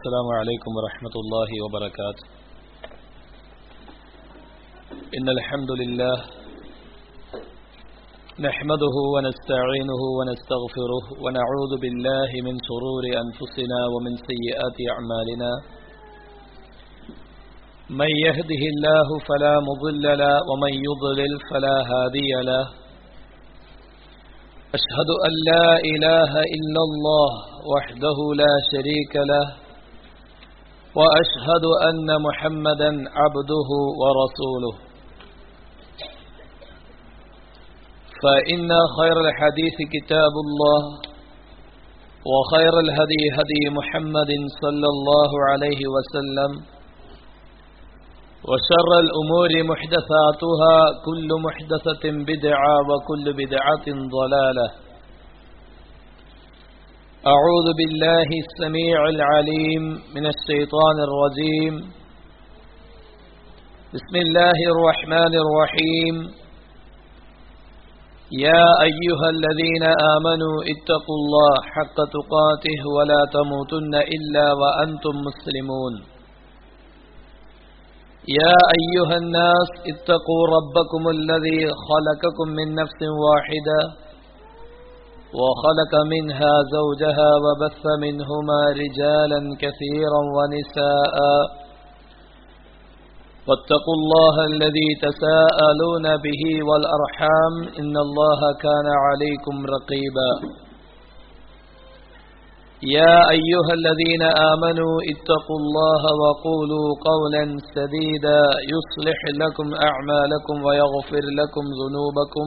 السلام عليكم ورحمة الله وبركاته إن الحمد لله نحمده ونستعينه ونستغفره ونعوذ بالله من شرور أنفسنا ومن سيئات أعمالنا من يهده الله فلا مضل له ومن يضلل فلا هادي له أشهد أن لا إله إلا الله وحده لا شريك له وأشهد أن محمدا عبده ورسوله فإن خير الحديث كتاب الله وخير الهدي هدي محمد صلى الله عليه وسلم وشر الأمور محدثاتها كل محدثة بدعة وكل بدعة ضلالة أعوذ بالله السميع العليم من الشيطان الرجيم بسم الله الرحمن الرحيم يا أيها الذين آمنوا اتقوا الله حق تقاته ولا تموتن إلا وأنتم مسلمون يا أيها الناس اتقوا ربكم الذي خلقكم من نفس واحدة وخلق منها زوجها وبث منهما رجالا كثيرا ونساء واتقوا الله الذي تساءلون به والأرحام إن الله كان عليكم رقيبا يا أيها الذين آمنوا اتقوا الله وقولوا قولا سديدا يصلح لكم أعمالكم ويغفر لكم ذنوبكم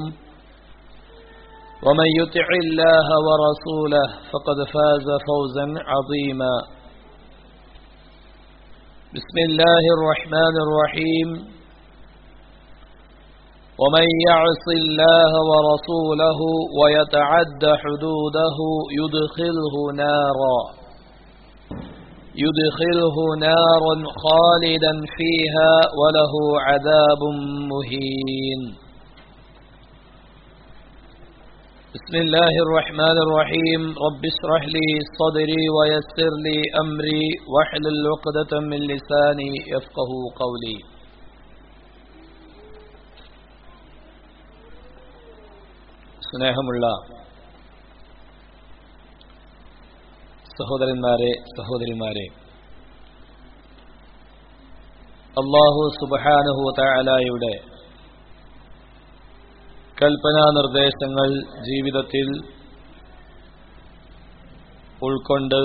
ومن يطع الله ورسوله فقد فاز فوزا عظيما بسم الله الرحمن الرحيم ومن يعص الله ورسوله ويتعد حدوده يدخله نارا يدخله نارا خالدا فيها وله عذاب مهين بسم الله الرحمن الرحيم رب اشرح لي صدري ويسر لي أمري واحلل عقدة من لساني يفقه قولي സ്നേഹമുള്ള സഹോദരന്മാരെ സഹോദരിമാരെ അള്ളാഹു സുബാനുഹു താലായുടെ കൽപ്പനാ നിർദ്ദേശങ്ങൾ ജീവിതത്തിൽ ഉൾക്കൊണ്ട്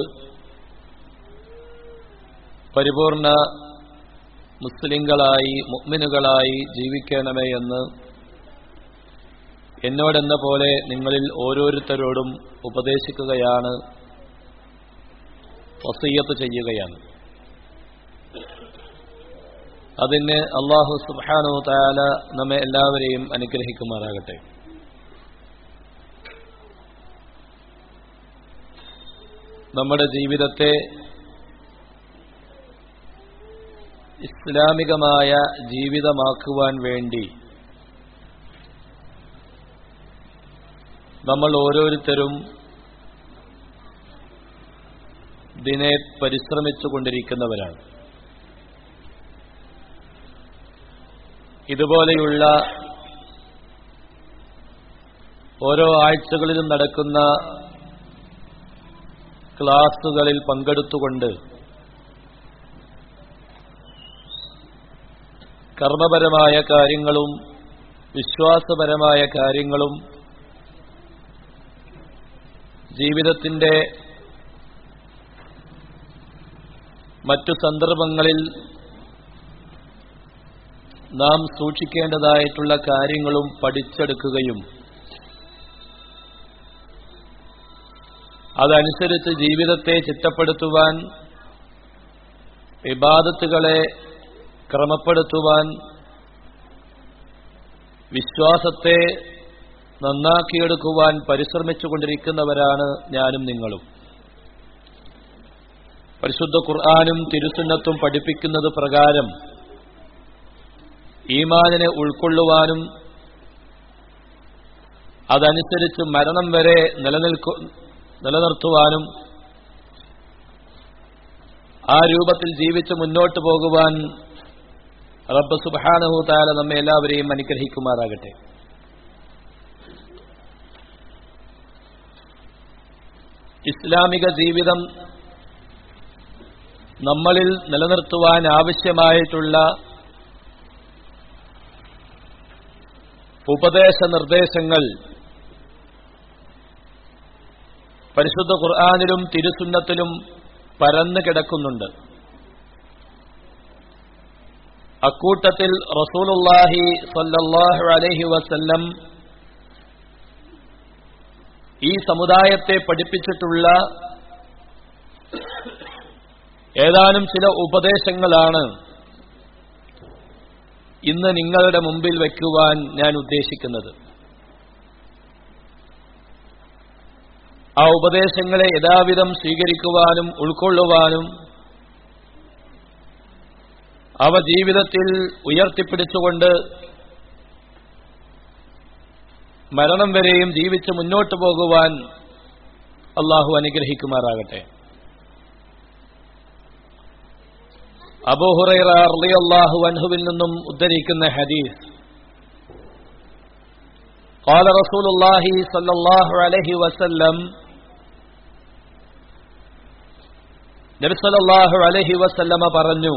പരിപൂർണ മുസ്ലിങ്ങളായി മുഗ്മിനുകളായി ജീവിക്കണമേ എന്ന് എന്നോടെന്ന പോലെ നിങ്ങളിൽ ഓരോരുത്തരോടും ഉപദേശിക്കുകയാണ് വസീയത്ത് ചെയ്യുകയാണ് അതിന് അള്ളാഹു സുബാനു താല നമ്മെ എല്ലാവരെയും അനുഗ്രഹിക്കുമാറാകട്ടെ നമ്മുടെ ജീവിതത്തെ ഇസ്ലാമികമായ ജീവിതമാക്കുവാൻ വേണ്ടി നമ്മൾ ഓരോരുത്തരും ഇതിനെ പരിശ്രമിച്ചുകൊണ്ടിരിക്കുന്നവരാണ് ഇതുപോലെയുള്ള ഓരോ ആഴ്ചകളിലും നടക്കുന്ന ക്ലാസുകളിൽ പങ്കെടുത്തുകൊണ്ട് കർമ്മപരമായ കാര്യങ്ങളും വിശ്വാസപരമായ കാര്യങ്ങളും ജീവിതത്തിന്റെ മറ്റു സന്ദർഭങ്ങളിൽ നാം സൂക്ഷിക്കേണ്ടതായിട്ടുള്ള കാര്യങ്ങളും പഠിച്ചെടുക്കുകയും അതനുസരിച്ച് ജീവിതത്തെ ചിട്ടപ്പെടുത്തുവാൻ വിവാദത്തുകളെ ക്രമപ്പെടുത്തുവാൻ വിശ്വാസത്തെ നന്നാക്കിയെടുക്കുവാൻ പരിശ്രമിച്ചുകൊണ്ടിരിക്കുന്നവരാണ് ഞാനും നിങ്ങളും പരിശുദ്ധ ഖുർആാനും തിരുസുന്നത്തും പഠിപ്പിക്കുന്നത് പ്രകാരം ഈമാനിനെ ഉൾക്കൊള്ളുവാനും അതനുസരിച്ച് മരണം വരെ നിലനിൽക്കു നിലനിർത്തുവാനും ആ രൂപത്തിൽ ജീവിച്ച് മുന്നോട്ട് പോകുവാൻ റബ്ബ് സുബാനഹു താല നമ്മെ എല്ലാവരെയും അനുഗ്രഹിക്കുമാറാകട്ടെ ഇസ്ലാമിക ജീവിതം നമ്മളിൽ നിലനിർത്തുവാൻ ആവശ്യമായിട്ടുള്ള ഉപദേശ നിർദ്ദേശങ്ങൾ പരിശുദ്ധ ഖുർആാനിലും തിരുസുന്നത്തിലും പരന്നു കിടക്കുന്നുണ്ട് അക്കൂട്ടത്തിൽ റസൂലുല്ലാഹി സല്ലല്ലാഹു അലൈഹി വസല്ലം ഈ സമുദായത്തെ പഠിപ്പിച്ചിട്ടുള്ള ഏതാനും ചില ഉപദേശങ്ങളാണ് ഇന്ന് നിങ്ങളുടെ മുമ്പിൽ വയ്ക്കുവാൻ ഞാൻ ഉദ്ദേശിക്കുന്നത് ആ ഉപദേശങ്ങളെ യഥാവിധം സ്വീകരിക്കുവാനും ഉൾക്കൊള്ളുവാനും അവ ജീവിതത്തിൽ ഉയർത്തിപ്പിടിച്ചുകൊണ്ട് മരണം വരെയും ജീവിച്ച് മുന്നോട്ടു പോകുവാൻ അള്ളാഹു അനുഗ്രഹിക്കുമാറാകട്ടെ അബൂഹുറൈറ റളിയല്ലാഹു അൻഹുവിൽ നിന്നും ഉദ്ധരിക്കുന്ന ഹദീസ് قال رسول الله صلى الله عليه وسلم നബി സല്ലല്ലാഹു അലൈഹി വസല്ലമ പറഞ്ഞു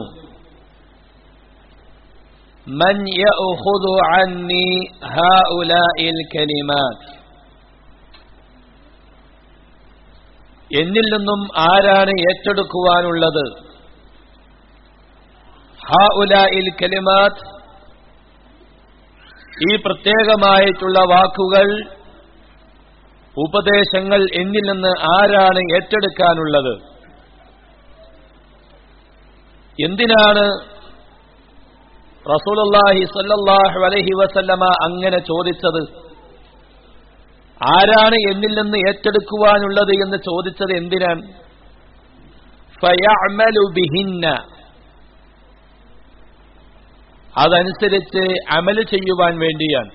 من يأخذ عني هؤلاء الكلمات എന്നിൽ നിന്നും ആരാണ് ഏറ്റെടുക്കുവാനുള്ളത് ഹാഉലായിൽ കലിമാത്ത് ഈ പ്രത്യേകമായിട്ടുള്ള വാക്കുകൾ ഉപദേശങ്ങൾ എന്നിൽ നിന്ന് ആരാണ് ഏറ്റെടുക്കാനുള്ളത് എന്തിനാണ് റസൂലുള്ളാഹി സല്ലല്ലാഹു അലൈഹി വസല്ലമ അങ്ങനെ ചോദിച്ചത് ആരാണ് എന്നിൽ നിന്ന് ഏറ്റെടുക്കുവാനുള്ളത് എന്ന് ചോദിച്ചത് എന്തിനാണ് ഫയഅമലു ബിഹിന്ന അതനുസരിച്ച് അമല് ചെയ്യുവാൻ വേണ്ടിയാണ്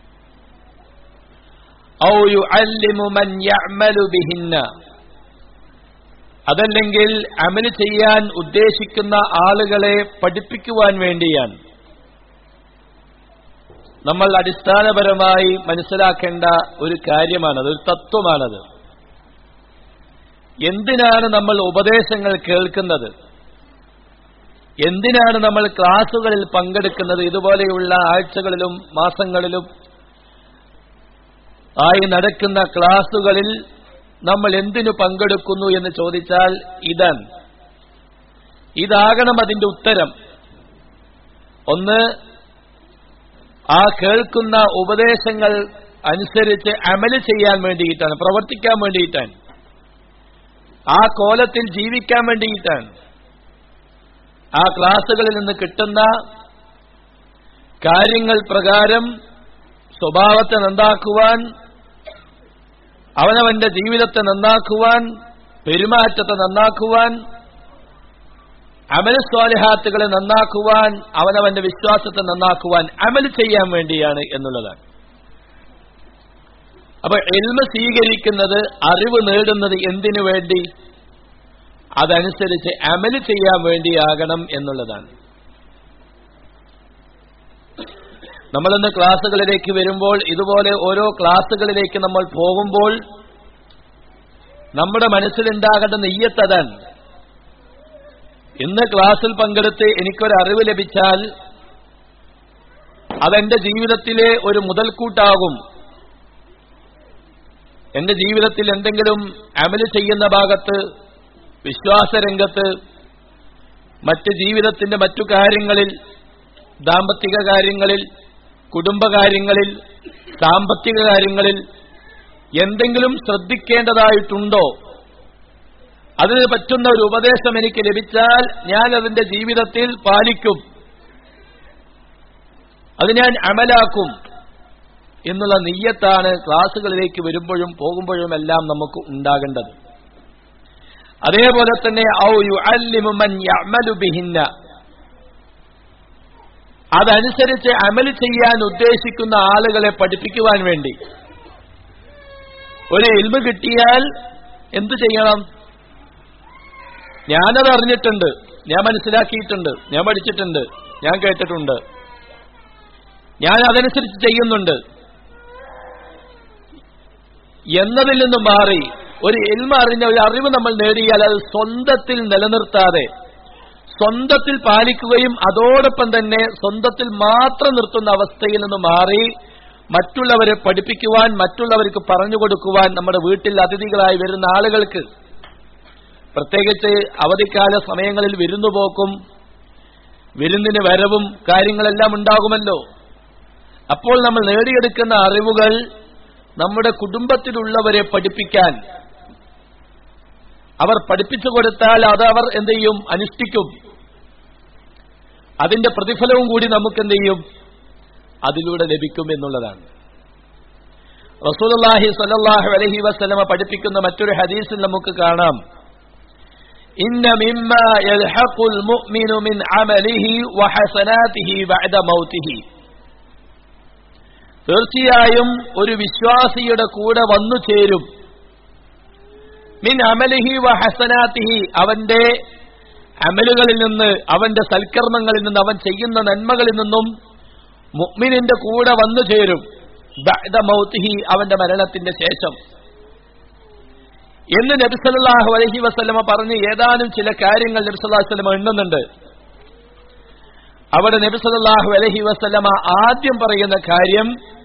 ഔ യുഅല്ലിമു മൻ യഅമലു ബിഹിന്ന അതല്ലെങ്കിൽ അമല് ചെയ്യാൻ ഉദ്ദേശിക്കുന്ന ആളുകളെ പഠിപ്പിക്കുവാൻ വേണ്ടിയാണ് നമ്മൾ അടിസ്ഥാനപരമായി മനസ്സിലാക്കേണ്ട ഒരു കാര്യമാണത് ഒരു തത്വമാണത് എന്തിനാണ് നമ്മൾ ഉപദേശങ്ങൾ കേൾക്കുന്നത് എന്തിനാണ് നമ്മൾ ക്ലാസുകളിൽ പങ്കെടുക്കുന്നത് ഇതുപോലെയുള്ള ആഴ്ചകളിലും മാസങ്ങളിലും ആയി നടക്കുന്ന ക്ലാസുകളിൽ നമ്മൾ എന്തിനു പങ്കെടുക്കുന്നു എന്ന് ചോദിച്ചാൽ ഇതാണ് ഇതാകണം അതിന്റെ ഉത്തരം ഒന്ന് ആ കേൾക്കുന്ന ഉപദേശങ്ങൾ അനുസരിച്ച് അമല് ചെയ്യാൻ വേണ്ടിയിട്ടാണ് പ്രവർത്തിക്കാൻ വേണ്ടിയിട്ടാണ് ആ കോലത്തിൽ ജീവിക്കാൻ വേണ്ടിയിട്ടാണ് ആ ക്ലാസുകളിൽ നിന്ന് കിട്ടുന്ന കാര്യങ്ങൾ പ്രകാരം സ്വഭാവത്തെ നന്നാക്കുവാൻ അവനവന്റെ ജീവിതത്തെ നന്നാക്കുവാൻ പെരുമാറ്റത്തെ നന്നാക്കുവാൻ അമൽ സ്വാലിഹാത്തുകളെ നന്നാക്കുവാൻ അവനവന്റെ വിശ്വാസത്തെ നന്നാക്കുവാൻ അമൽ ചെയ്യാൻ വേണ്ടിയാണ് എന്നുള്ളതാണ് അപ്പൊ എൽമ സ്വീകരിക്കുന്നത് അറിവ് നേടുന്നത് എന്തിനു വേണ്ടി അതനുസരിച്ച് അമല് ചെയ്യാൻ വേണ്ടിയാകണം എന്നുള്ളതാണ് നമ്മളിന്ന് ക്ലാസ്സുകളിലേക്ക് വരുമ്പോൾ ഇതുപോലെ ഓരോ ക്ലാസ്സുകളിലേക്ക് നമ്മൾ പോകുമ്പോൾ നമ്മുടെ മനസ്സിലുണ്ടാകേണ്ട നെയ്യത്തതാണ് ഇന്ന് ക്ലാസ്സിൽ പങ്കെടുത്ത് എനിക്കൊരു അറിവ് ലഭിച്ചാൽ അതെന്റെ ജീവിതത്തിലെ ഒരു മുതൽക്കൂട്ടാകും എന്റെ ജീവിതത്തിൽ എന്തെങ്കിലും അമല് ചെയ്യുന്ന ഭാഗത്ത് വിശ്വാസരംഗത്ത് മറ്റ് ജീവിതത്തിന്റെ മറ്റു കാര്യങ്ങളിൽ ദാമ്പത്തിക കാര്യങ്ങളിൽ കുടുംബകാര്യങ്ങളിൽ സാമ്പത്തിക കാര്യങ്ങളിൽ എന്തെങ്കിലും ശ്രദ്ധിക്കേണ്ടതായിട്ടുണ്ടോ അതിന് പറ്റുന്ന ഒരു ഉപദേശം എനിക്ക് ലഭിച്ചാൽ ഞാൻ അതിന്റെ ജീവിതത്തിൽ പാലിക്കും അത് ഞാൻ അമലാക്കും എന്നുള്ള നെയ്യത്താണ് ക്ലാസ്സുകളിലേക്ക് വരുമ്പോഴും പോകുമ്പോഴും എല്ലാം നമുക്ക് ഉണ്ടാകേണ്ടത് അതേപോലെ തന്നെ ഔ യുഅല്ലിമു മൻ യഅമലു ബിഹിന്ന അതനുസരിച്ച് അമല് ചെയ്യാൻ ഉദ്ദേശിക്കുന്ന ആളുകളെ പഠിപ്പിക്കുവാൻ വേണ്ടി ഒരു ഇൽമ കിട്ടിയാൽ എന്തു ചെയ്യണം ഞാനത് അറിഞ്ഞിട്ടുണ്ട് ഞാൻ മനസ്സിലാക്കിയിട്ടുണ്ട് ഞാൻ പഠിച്ചിട്ടുണ്ട് ഞാൻ കേട്ടിട്ടുണ്ട് ഞാൻ അതനുസരിച്ച് ചെയ്യുന്നുണ്ട് എന്നതിൽ നിന്ന് മാറി ഒരു എൽമ അറിഞ്ഞ ഒരു അറിവ് നമ്മൾ നേടിയാൽ അത് സ്വന്തത്തിൽ നിലനിർത്താതെ സ്വന്തത്തിൽ പാലിക്കുകയും അതോടൊപ്പം തന്നെ സ്വന്തത്തിൽ മാത്രം നിർത്തുന്ന അവസ്ഥയിൽ നിന്ന് മാറി മറ്റുള്ളവരെ പഠിപ്പിക്കുവാൻ മറ്റുള്ളവർക്ക് പറഞ്ഞു കൊടുക്കുവാൻ നമ്മുടെ വീട്ടിൽ അതിഥികളായി വരുന്ന ആളുകൾക്ക് പ്രത്യേകിച്ച് അവധിക്കാല സമയങ്ങളിൽ വിരുന്നുപോക്കും വിരുന്നിന് വരവും കാര്യങ്ങളെല്ലാം ഉണ്ടാകുമല്ലോ അപ്പോൾ നമ്മൾ നേടിയെടുക്കുന്ന അറിവുകൾ നമ്മുടെ കുടുംബത്തിലുള്ളവരെ പഠിപ്പിക്കാൻ അവർ പഠിപ്പിച്ചു കൊടുത്താൽ അത് അവർ എന്ത് ചെയ്യും അനുഷ്ഠിക്കും അതിന്റെ പ്രതിഫലവും കൂടി നമുക്ക് എന്ത് ചെയ്യും അതിലൂടെ ലഭിക്കും എന്നുള്ളതാണ് റസൂലുള്ളാഹി സ്വല്ലല്ലാഹു അലൈഹി വസല്ലമ പഠിപ്പിക്കുന്ന മറ്റൊരു ഹദീസിൽ നമുക്ക് കാണാം ഇന്ന മിമ്മ യൽഹഖുൽ മുഅ്മിനു മിൻ അമലിഹി വഹസനാതിഹി ബഅദ മൗതിഹി തീർച്ചയായും ഒരു വിശ്വാസിയുടെ കൂടെ വന്നു ചേരും മിൻ അമലിഹി വ ഹസനാത്തിഹി അവന്റെ അമലുകളിൽ നിന്ന് അവന്റെ സൽക്കർമ്മങ്ങളിൽ നിന്ന് അവൻ ചെയ്യുന്ന നന്മകളിൽ നിന്നും മുഅ്മിനിന്റെ കൂടെ വന്നു ചേരും ബഅദ മൗതിഹി അവന്റെ മരണത്തിന്റെ ശേഷം എന്ന് നബി സല്ലല്ലാഹു അലൈഹി വസല്ലമ പറഞ്ഞ് ഏതാനും ചില കാര്യങ്ങൾ നബി സല്ലല്ലാഹു അലൈഹി വസല്ലമ എണ്ണുന്നുണ്ട് അവിടെ നബി സല്ലല്ലാഹു അലൈഹി വസല്ലമ ആദ്യം പറയുന്ന കാര്യം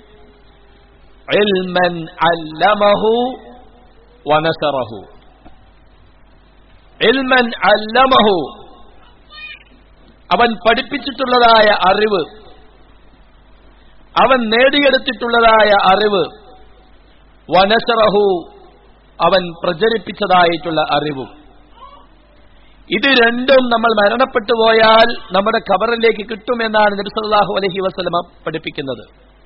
ഇൽമൻ അല്ലമഹു വനസറഹു ഇൽമൻ അല്ലമഹു അവൻ പഠിപ്പിച്ചിട്ടുള്ളതായ അറിവ് അവൻ നേടിയെടുത്തിട്ടുള്ളതായ അറിവ് വനസറഹു അവൻ പ്രചരിപ്പിച്ചതായിട്ടുള്ള അറിവും ഇത് രണ്ടും നമ്മൾ മരണപ്പെട്ടു പോയാൽ നമ്മുടെ ഖബറിലേക്ക് കിട്ടുമെന്നാണ് നബി സല്ലല്ലാഹു അലൈഹി വസല്ലമ പഠിപ്പിക്കുന്നത്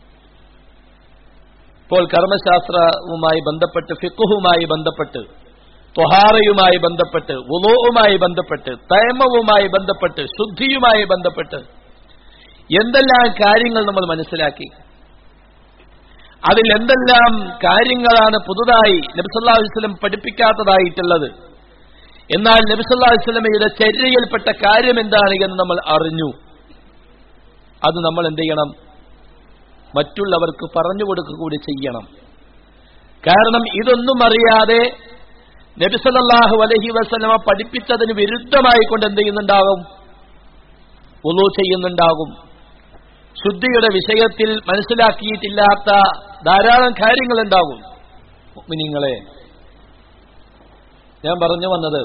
ഇപ്പോൾ കർമ്മശാസ്ത്രവുമായി ബന്ധപ്പെട്ട് ഫിഖുഹുമായി ബന്ധപ്പെട്ട് ത്വഹാറയുമായി ബന്ധപ്പെട്ട് വുളുവുമായി ബന്ധപ്പെട്ട് തയമവുമായി ബന്ധപ്പെട്ട് ശുദ്ധിയുമായി ബന്ധപ്പെട്ട് എന്തെല്ലാം കാര്യങ്ങൾ നമ്മൾ മനസ്സിലാക്കി അതിൽ എന്തെല്ലാം കാര്യങ്ങളാണ് പുതുതായി നബിസല്ലാ വസ്ലം പഠിപ്പിക്കാത്തതായിട്ടുള്ളത് എന്നാൽ നബിസല്ലാ വസ്ലമയുടെ ചര്യയിൽപ്പെട്ട കാര്യം എന്താണ് എന്ന് നമ്മൾ അറിഞ്ഞു അത് നമ്മൾ എന്ത് ചെയ്യണം മറ്റുള്ളവർക്ക് പറഞ്ഞു കൊടുക്കുക കൂടി ചെയ്യണം കാരണം ഇതൊന്നും അറിയാതെ നബിസല്ലാഹു അലഹി വസ്ലമ പഠിപ്പിച്ചതിന് വിരുദ്ധമായി കൊണ്ട് എന്ത് ചെയ്യുന്നുണ്ടാകും ഉളു ചെയ്യുന്നുണ്ടാകും ശുദ്ധിയുടെ വിഷയത്തിൽ മനസ്സിലാക്കിയിട്ടില്ലാത്ത ധാരാളം കാര്യങ്ങളുണ്ടാകും നിങ്ങളെ ഞാൻ പറഞ്ഞു വന്നത്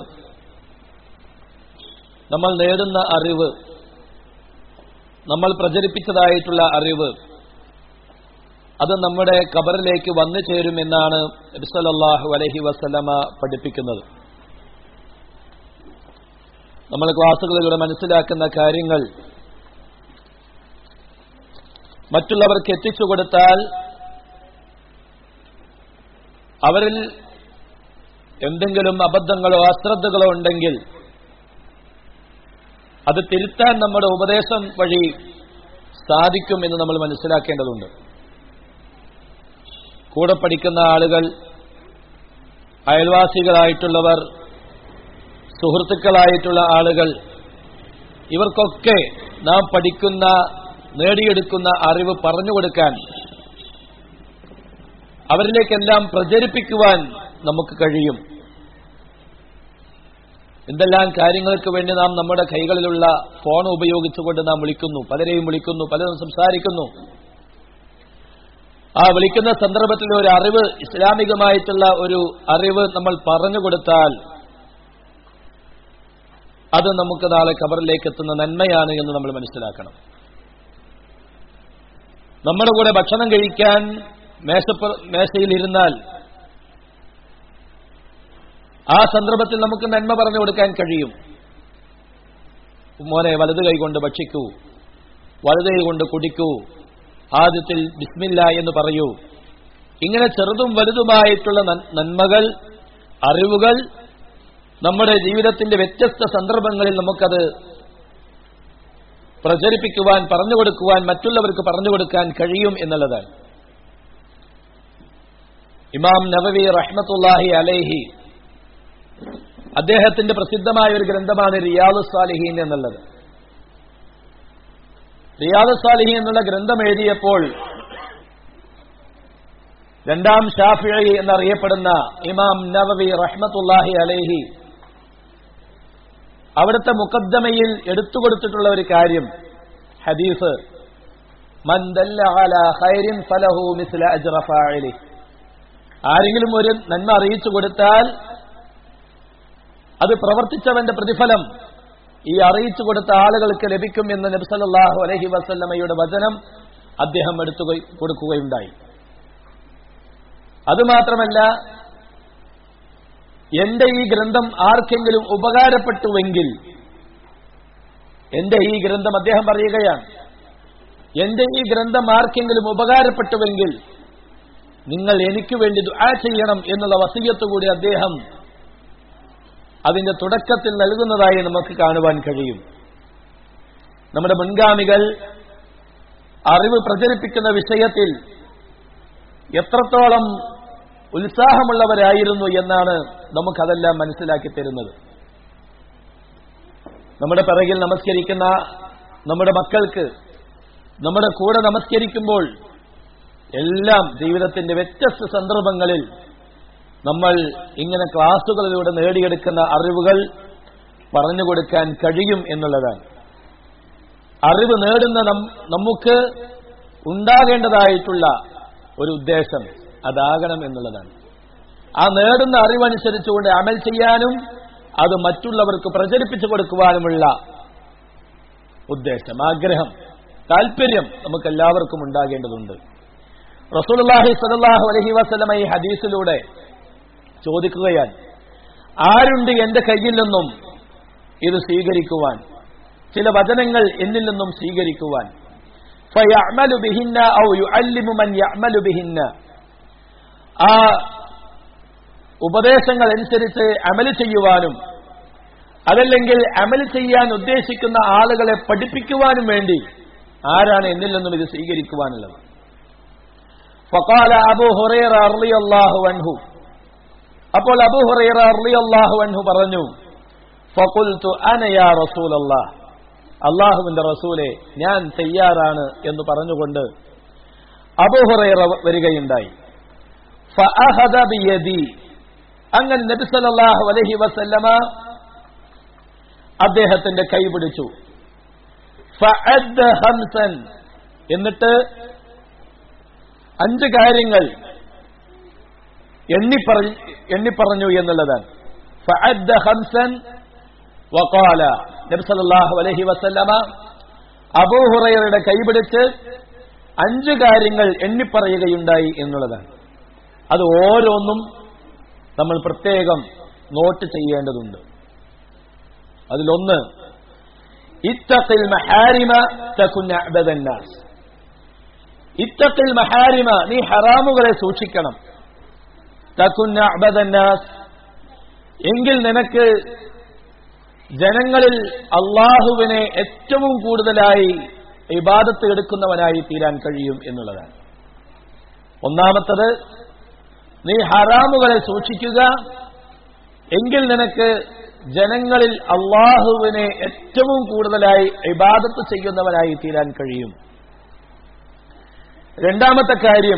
നമ്മൾ നേടുന്ന അറിവ് നമ്മൾ പ്രചരിപ്പിച്ചതായിട്ടുള്ള അറിവ് അത് നമ്മുടെ കബറിലേക്ക് വന്നു ചേരുമെന്നാണ് നബിസലല്ലാഹു അലഹി വസ്ലമ പഠിപ്പിക്കുന്നത് നമ്മൾ ക്ലാസ്സുകളിലൂടെ മനസ്സിലാക്കുന്ന കാര്യങ്ങൾ മറ്റുള്ളവർക്ക് എത്തിച്ചു കൊടുത്താൽ അവരിൽ എന്തെങ്കിലും അബദ്ധങ്ങളോ അശ്രദ്ധകളോ ഉണ്ടെങ്കിൽ അത് തിരുത്താൻ നമ്മുടെ ഉപദേശം വഴി സാധിക്കും എന്ന് നമ്മൾ മനസ്സിലാക്കേണ്ടതുണ്ട് കൂടെ പഠിക്കുന്ന ആളുകൾ അയൽവാസികളായിട്ടുള്ളവർ സുഹൃത്തുക്കളായിട്ടുള്ള ആളുകൾ ഇവർക്കൊക്കെ നാം പഠിക്കുന്ന നേടിയെടുക്കുന്ന അറിവ് പറഞ്ഞു കൊടുക്കാൻ അവരിലേക്കെല്ലാം പ്രചരിപ്പിക്കുവാൻ നമുക്ക് കഴിയും എന്തെല്ലാം കാര്യങ്ങൾക്ക് വേണ്ടി നാം നമ്മുടെ കൈകളിലുള്ള ഫോൺ ഉപയോഗിച്ചുകൊണ്ട് നാം വിളിക്കുന്നു പലരെയും വിളിക്കുന്നു പലരും സംസാരിക്കുന്നു ആ വിളിക്കുന്ന സന്ദർഭത്തിൽ ഒരു അറിവ് ഇസ്ലാമികമായിട്ടുള്ള ഒരു അറിവ് നമ്മൾ പറഞ്ഞു കൊടുത്താൽ അത് നമുക്ക് നാളെ കബറിലേക്ക് എത്തുന്ന നന്മയാണ് എന്ന് നമ്മൾ മനസ്സിലാക്കണം നമ്മുടെ കൂടെ ഭക്ഷണം കഴിക്കാൻ മേശപ്പ മേശയിൽ ഇരുന്നാൽ ആ സന്ദർഭത്തിൽ നമുക്ക് നന്മ പറഞ്ഞു കൊടുക്കാൻ കഴിയും മോനെ വലത് കൈ കൊണ്ട് ഭക്ഷിക്കൂ വലത് കൈ കൊണ്ട് കുടിക്കൂ ആദ്യത്തിൽ ബിസ്മില്ല എന്ന് പറയൂ ഇങ്ങനെ ചെറുതും വലുതുമായിട്ടുള്ള നന്മകൾ അറിവുകൾ നമ്മുടെ ജീവിതത്തിന്റെ വ്യത്യസ്ത സന്ദർഭങ്ങളിൽ നമുക്കത് പ്രചരിപ്പിക്കുവാൻ പറഞ്ഞു കൊടുക്കുവാൻ മറ്റുള്ളവർക്ക് പറഞ്ഞു കൊടുക്കാൻ കഴിയും എന്നുള്ളതാണ് ഇമാം നവവി റഹ്മത്തുല്ലാഹി അലേഹി അദ്ദേഹത്തിന്റെ പ്രസിദ്ധമായ ഒരു ഗ്രന്ഥമാണ് റിയാദ് സാലിഹീൻ എന്നുള്ളത് റിയാദ് സാലിഹീൻ എന്നുള്ള ഗ്രന്ഥം എഴുതിയപ്പോൾ രണ്ടാം ഷാഫിഴി എന്നറിയപ്പെടുന്ന ഇമാം നവവി റഹ്മത്തുല്ലാഹി അലൈഹി അവിടുത്തെ മുക്കദ്ദമയിൽ എടുത്തുകൊടുത്തിട്ടുള്ള ഒരു കാര്യം ഹദീസ് മൻ ദല്ല അലാ ഖൈരിൻ ഫലഹു മിസ്ല അജ്റ ഫാഇലി ആരെങ്കിലും ഒരു നന്മ അറിയിച്ചു കൊടുത്താൽ അത് പ്രവർത്തിച്ചവന്റെ പ്രതിഫലം ഈ അറിയിച്ചു കൊടുത്ത ആളുകൾക്ക് ലഭിക്കും എന്ന് നബ്സല്ലാഹു അലഹി വസല്ലമയുടെ വചനം അദ്ദേഹം എടുത്തു കൊടുക്കുകയുണ്ടായി അതുമാത്രമല്ല എന്റെ ഈ ഗ്രന്ഥം ആർക്കെങ്കിലും ഉപകാരപ്പെട്ടുവെങ്കിൽ എന്റെ ഈ ഗ്രന്ഥം അദ്ദേഹം പറയുകയാണ് എന്റെ ഈ ഗ്രന്ഥം ആർക്കെങ്കിലും ഉപകാരപ്പെട്ടുവെങ്കിൽ നിങ്ങൾ എനിക്ക് വേണ്ടി ദുആ ചെയ്യണം എന്നുള്ള വസീയത്ത് കൂടി അദ്ദേഹം അതിന്റെ തുടക്കത്തിൽ നൽകുന്നതായി നമുക്ക് കാണുവാൻ കഴിയും നമ്മുടെ മുൻഗാമികൾ അറിവ് പ്രചരിപ്പിക്കുന്ന വിഷയത്തിൽ എത്രത്തോളം ഉത്സാഹമുള്ളവരായിരുന്നു എന്നാണ് നമുക്കതെല്ലാം മനസ്സിലാക്കി തരുന്നത് നമ്മുടെ പിറകിൽ നമസ്കരിക്കുന്ന നമ്മുടെ മക്കൾക്ക് നമ്മുടെ കൂടെ നമസ്കരിക്കുമ്പോൾ എല്ലാം ജീവിതത്തിന്റെ വ്യത്യസ്ത സന്ദർഭങ്ങളിൽ നമ്മൾ ഇങ്ങനെ ക്ലാസുകളിലൂടെ നേടിയെടുക്കുന്ന അറിവുകൾ പറഞ്ഞു കൊടുക്കാൻ കഴിയും എന്നുള്ളതാണ് അറിവ് നേടുന്ന നമുക്ക് ഉണ്ടാകേണ്ടതായിട്ടുള്ള ഒരു ഉദ്ദേശം അതാകണം എന്നുള്ളതാണ് ആ നേടുന്ന അറിവനുസരിച്ചുകൊണ്ട് അമൽ ചെയ്യാനും അത് മറ്റുള്ളവർക്ക് പ്രചരിപ്പിച്ചു കൊടുക്കുവാനുമുള്ള ഉദ്ദേശം ആഗ്രഹം താല്പര്യം നമുക്ക് എല്ലാവർക്കും ഉണ്ടാകേണ്ടതുണ്ട് റസൂലുള്ളാഹി സ്വല്ലല്ലാഹു അലൈഹി വസല്ലമ ഈ ഹദീസിലൂടെ ചോദിക്കുകയാണ് ആരുണ്ട് എന്റെ കയ്യിൽ നിന്നും ഇത് സ്വീകരിക്കുവാൻ ചില വചനങ്ങൾ എന്നിൽ നിന്നും സ്വീകരിക്കുവാൻ ഫയഅമലു ബിഹിന്ന ഔ യുഅല്ലിമു മൻ യഅമലു ബിഹിന്ന ആ ഉപദേശങ്ങൾ അനുസരിച്ച് അമല് ചെയ്യുവാനും അതല്ലെങ്കിൽ അമൽ ചെയ്യാൻ ഉദ്ദേശിക്കുന്ന ആളുകളെ പഠിപ്പിക്കുവാനും വേണ്ടി ആരാണ് എന്നിൽ നിന്നും ഇത് സ്വീകരിക്കുവാനുള്ളത് ഫക്കാല അബു ഹുറൈറ റളിയല്ലാഹു അൻഹു അപ്പോൾ അബു ഹുറൈറ റളിയല്ലാഹു അൻഹു പറഞ്ഞു ഫഖുൽതു അന യാ റസൂലല്ലാഹ് അള്ളാഹുവിന്റെ റസൂലെ ഞാൻ തയ്യാറാണ് എന്ന് പറഞ്ഞുകൊണ്ട് അബു ഹുറൈറ വരികയുണ്ടായി ഫഅഖദ ബിയദി അങ്ങനെ നബി സല്ലല്ലാഹു അലൈഹി വസല്ലമ അദ്ദേഹത്തിന്റെ കൈ പിടിച്ചു ഫഅദ്ദ ഹംസൻ എന്നിട്ട് അഞ്ച് കാര്യങ്ങൾ എണ്ണിപ്പറഞ്ഞു എണ്ണിപ്പറഞ്ഞു എന്നുള്ളതാണ് ഫഅദ്ദ ഹംസൻ വഖാല നബി സല്ലല്ലാഹു അലൈഹി വസല്ലമ അബൂ ഹുറൈറയുടെ കൈപിടിച്ച് അഞ്ച് കാര്യങ്ങൾ എണ്ണിപ്പറയുകയുണ്ടായി എന്നുള്ളതാണ് അത് ഓരോന്നും നമ്മൾ പ്രത്യേകം നോട്ട് ചെയ്യേണ്ടതുണ്ട് അതിലൊന്ന് ഇത്തഖിൽ മഹാരിമ തകുൻ അഅബദന്നാസ് ഇത്തഖിൽ മഹാരിമ നീ ഹറാമുകളെ സൂക്ഷിക്കണം തകുൻ അഅബദന്നാസ് എങ്കിൽ നിനക്ക് ജനങ്ങളിൽ അള്ളാഹുവിനെ ഏറ്റവും കൂടുതലായി ഇബാദത്ത് എടുക്കുന്നവനായി തീരാൻ കഴിയും എന്നുള്ളതാണ് ഒന്നാമത്തത് നീ ഹറാമുകളെ സൂക്ഷിക്കുക എങ്കിൽ നിനക്ക് ജനങ്ങളിൽ അള്ളാഹുവിനെ ഏറ്റവും കൂടുതലായി ഇബാദത്ത് ചെയ്യുന്നവനായി തീരാൻ കഴിയും രണ്ടാമത്തെ കാര്യം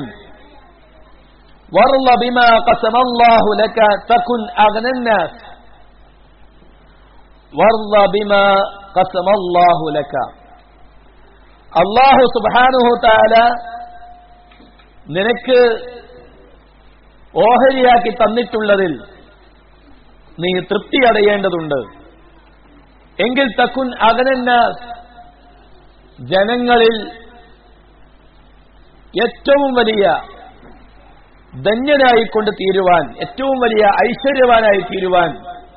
വർള ബിമാ ഖസമല്ലാഹു ലക തകുൻ അഗ്നന്നാസ് വർള ബിമാ ഖസമല്ലാഹു ലക അള്ളാഹു സുബ്ഹാനഹു തആല നിനക്ക് ഓഹരിയാക്കി തന്നിട്ടുള്ളതിൽ നീ തൃപ്തി അടയേണ്ടതുണ്ട് എങ്കിൽ തക്കുൻ അകനന്ന ജനങ്ങളിൽ ഏറ്റവും വലിയ ധന്യനായിക്കൊണ്ട് തീരുവാൻ ഏറ്റവും വലിയ ഐശ്വര്യവാനായി തീരുവാൻ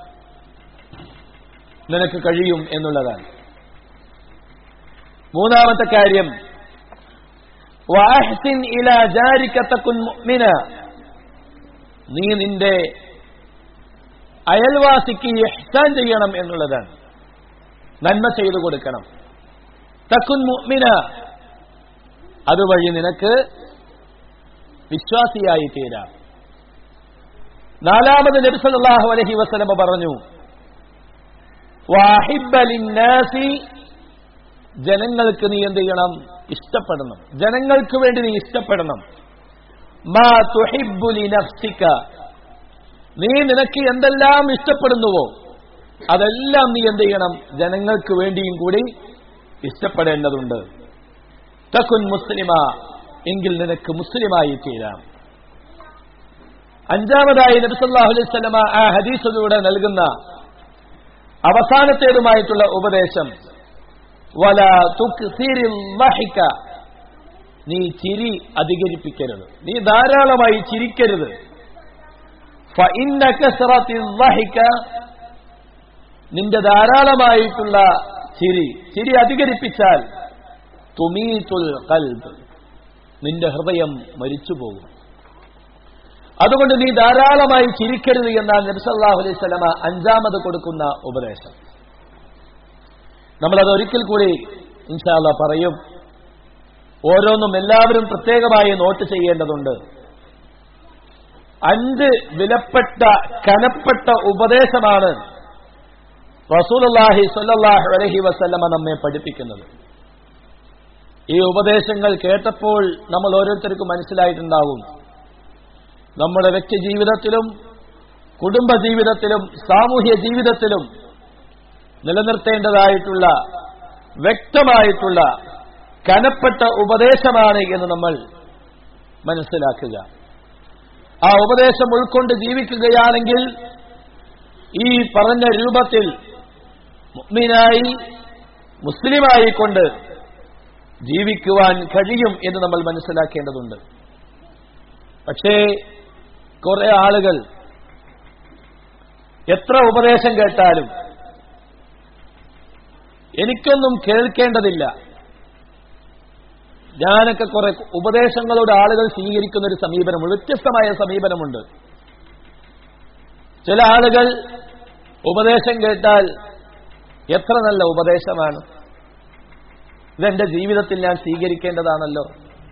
നിനക്ക് കഴിയും എന്നുള്ളതാണ് മൂന്നാമത്തെ കാര്യം വാഹ്സിൻ ഇല ജാരിക്കത്തക്കുൻ മുഅ്മിന നീ നിന്റെ അയൽവാസിക്ക് ഇഹ്സാൻ ചെയ്യണം എന്നുള്ളതാണ് നന്മ ചെയ്തു കൊടുക്കണം തക്കുൻ മുഅ്മിന അതുവഴി നിനക്ക് വിശ്വാസിയായി തീരാം നാലാമത് നബി സല്ലല്ലാഹു അലൈഹി വസല്ലമ പറഞ്ഞു വാഹിബ്ബ ലിന്നാസി ജനങ്ങൾക്ക് നീ എന്ത് ചെയ്യണം ഇഷ്ടപ്പെടണം ജനങ്ങൾക്ക് വേണ്ടി നീ ഇഷ്ടപ്പെടണം മാ തുഹിബ്ബു ലിനഫ്സിക നീ നിനക്ക് എന്തെല്ലാം ഇഷ്ടപ്പെടുന്നുവോ അതെല്ലാം നീ എന്ത് ചെയ്യണം ജനങ്ങൾക്ക് വേണ്ടിയും കൂടി ഇഷ്ടപ്പെടേണ്ടതുണ്ട് തക്കുൻ മുസ്ലിമ എങ്കിൽ നിനക്ക് മുസ്ലിമായി തീരാം അഞ്ചാമതായി നബിസല്ലാഹു അലൈഹി സ്വലമ ആ ഹദീസിലൂടെ നൽകുന്ന അവസാനത്തേതുമായിട്ടുള്ള ഉപദേശം വല തുക്സിരിൽ വഹിക്ക നീ ചിരി അധികരിപ്പിക്കരുത് നീ ധാരാളമായി ചിരിക്കരുത് ഫഇന്ന കസ്റത്തിൽ വഹിക്ക നിന്റെ ധാരാളമായിട്ടുള്ള ചിരി ചിരി അധികരിപ്പിച്ചാൽ തുമീത്തുൽ കൽബ് നിന്റെ ഹൃദയം മരിച്ചു പോകും അതുകൊണ്ട് നീ ധാരാളമായി ചിരിക്കരുത് എന്നാണ് നബ്സല്ലാഹു അലൈഹി സ്വലമ അഞ്ചാമത് കൊടുക്കുന്ന ഉപദേശം നമ്മളത് ഒരിക്കൽ കൂടി ഇൻഷാല്ല പറയും ഓരോന്നും എല്ലാവരും പ്രത്യേകമായി നോട്ട് ചെയ്യേണ്ടതുണ്ട് അഞ്ച് വിലപ്പെട്ട കനപ്പെട്ട ഉപദേശമാണ് റസൂലുള്ളാഹി സ്വല്ലല്ലാഹു അലൈഹി വസല്ലമ നമ്മെ പഠിപ്പിക്കുന്നത് ഈ ഉപദേശങ്ങൾ കേട്ടപ്പോൾ നമ്മൾ ഓരോരുത്തർക്കും മനസ്സിലായിട്ടുണ്ടാകും നമ്മുടെ വ്യക്തി ജീവിതത്തിലും കുടുംബ ജീവിതത്തിലും സാമൂഹ്യ ജീവിതത്തിലും നിലനിർത്തേണ്ടതായിട്ടുള്ള വ്യക്തമായിട്ടുള്ള കനപ്പെട്ട ഉപദേശമാണ് എന്ന് നമ്മൾ മനസ്സിലാക്കുക ആ ഉപദേശം ഉൾക്കൊണ്ട് ജീവിക്കുകയാണെങ്കിൽ ഈ പറഞ്ഞ രൂപത്തിൽ മുഗ്മിനായി മുസ്ലിമായി കൊണ്ട് ജീവിക്കുവാൻ കഴിയും എന്ന് നമ്മൾ മനസ്സിലാക്കേണ്ടതുണ്ട് പക്ഷേ കുറെ ആളുകൾ എത്ര ഉപദേശം കേട്ടാലും എനിക്കൊന്നും കേൾക്കേണ്ടതില്ല ഞാനൊക്കെ കുറെ ഉപദേശങ്ങളോട് ആളുകൾ സ്വീകരിക്കുന്ന ഒരു സമീപനമുണ്ട് വ്യത്യസ്തമായ സമീപനമുണ്ട് ചില ആളുകൾ ഉപദേശം കേട്ടാൽ എത്ര നല്ല ഉപദേശമാണ് ഇതെന്റെ ജീവിതത്തിൽ ഞാൻ സ്വീകരിക്കേണ്ടതാണല്ലോ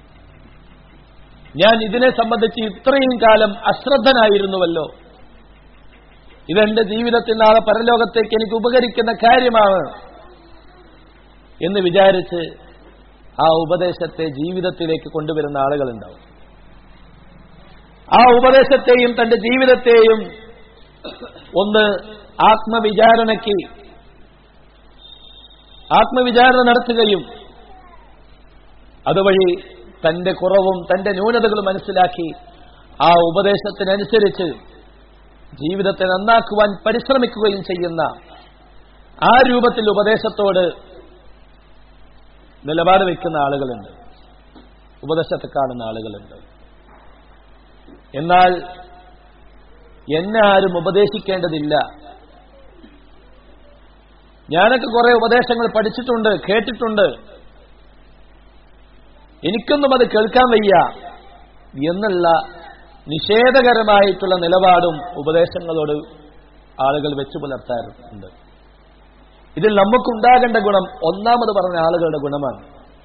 ഞാൻ ഇതിനെ സംബന്ധിച്ച് ഇത്രയും കാലം അശ്രദ്ധനായിരുന്നുവല്ലോ ഇതെന്റെ ജീവിതത്തിൽ നാളെ പരലോകത്തേക്ക് എനിക്ക് ഉപകരിക്കുന്ന കാര്യമാണ് എന്ന് വിചാരിച്ച് ആ ഉപദേശത്തെ ജീവിതത്തിലേക്ക് കൊണ്ടുവരുന്ന ആളുകളുണ്ടാവും ആ ഉപദേശത്തെയും തന്റെ ജീവിതത്തെയും ഒന്ന് ആത്മവിചാരണയ്ക്ക് ആത്മവിചാരണ നടത്തുകയും അതുവഴി തന്റെ കുറവും തന്റെ ന്യൂനതകളും മനസ്സിലാക്കി ആ ഉപദേശത്തിനനുസരിച്ച് ജീവിതത്തെ നന്നാക്കുവാൻ പരിശ്രമിക്കുകയും ചെയ്യുന്ന ആ രൂപത്തിൽ ഉപദേശത്തോട് നിലപാട് വയ്ക്കുന്ന ആളുകളുണ്ട് ഉപദേശത്തെ കാണുന്ന ആളുകളുണ്ട് എന്നാൽ എന്നെ ആരും ഉപദേശിക്കേണ്ടതില്ല ഞാനൊക്കെ കുറെ ഉപദേശങ്ങൾ പഠിച്ചിട്ടുണ്ട് കേട്ടിട്ടുണ്ട് എനിക്കൊന്നും അത് കേൾക്കാൻ വയ്യ എന്നുള്ള നിഷേധകരമായിട്ടുള്ള നിലപാടും ഉപദേശങ്ങളോട് ആളുകൾ വെച്ചു പുലർത്താറുണ്ട് ഇതിൽ നമുക്കുണ്ടാകേണ്ട ഗുണം ഒന്നാമത് പറഞ്ഞ ആളുകളുടെ ഗുണമാണ്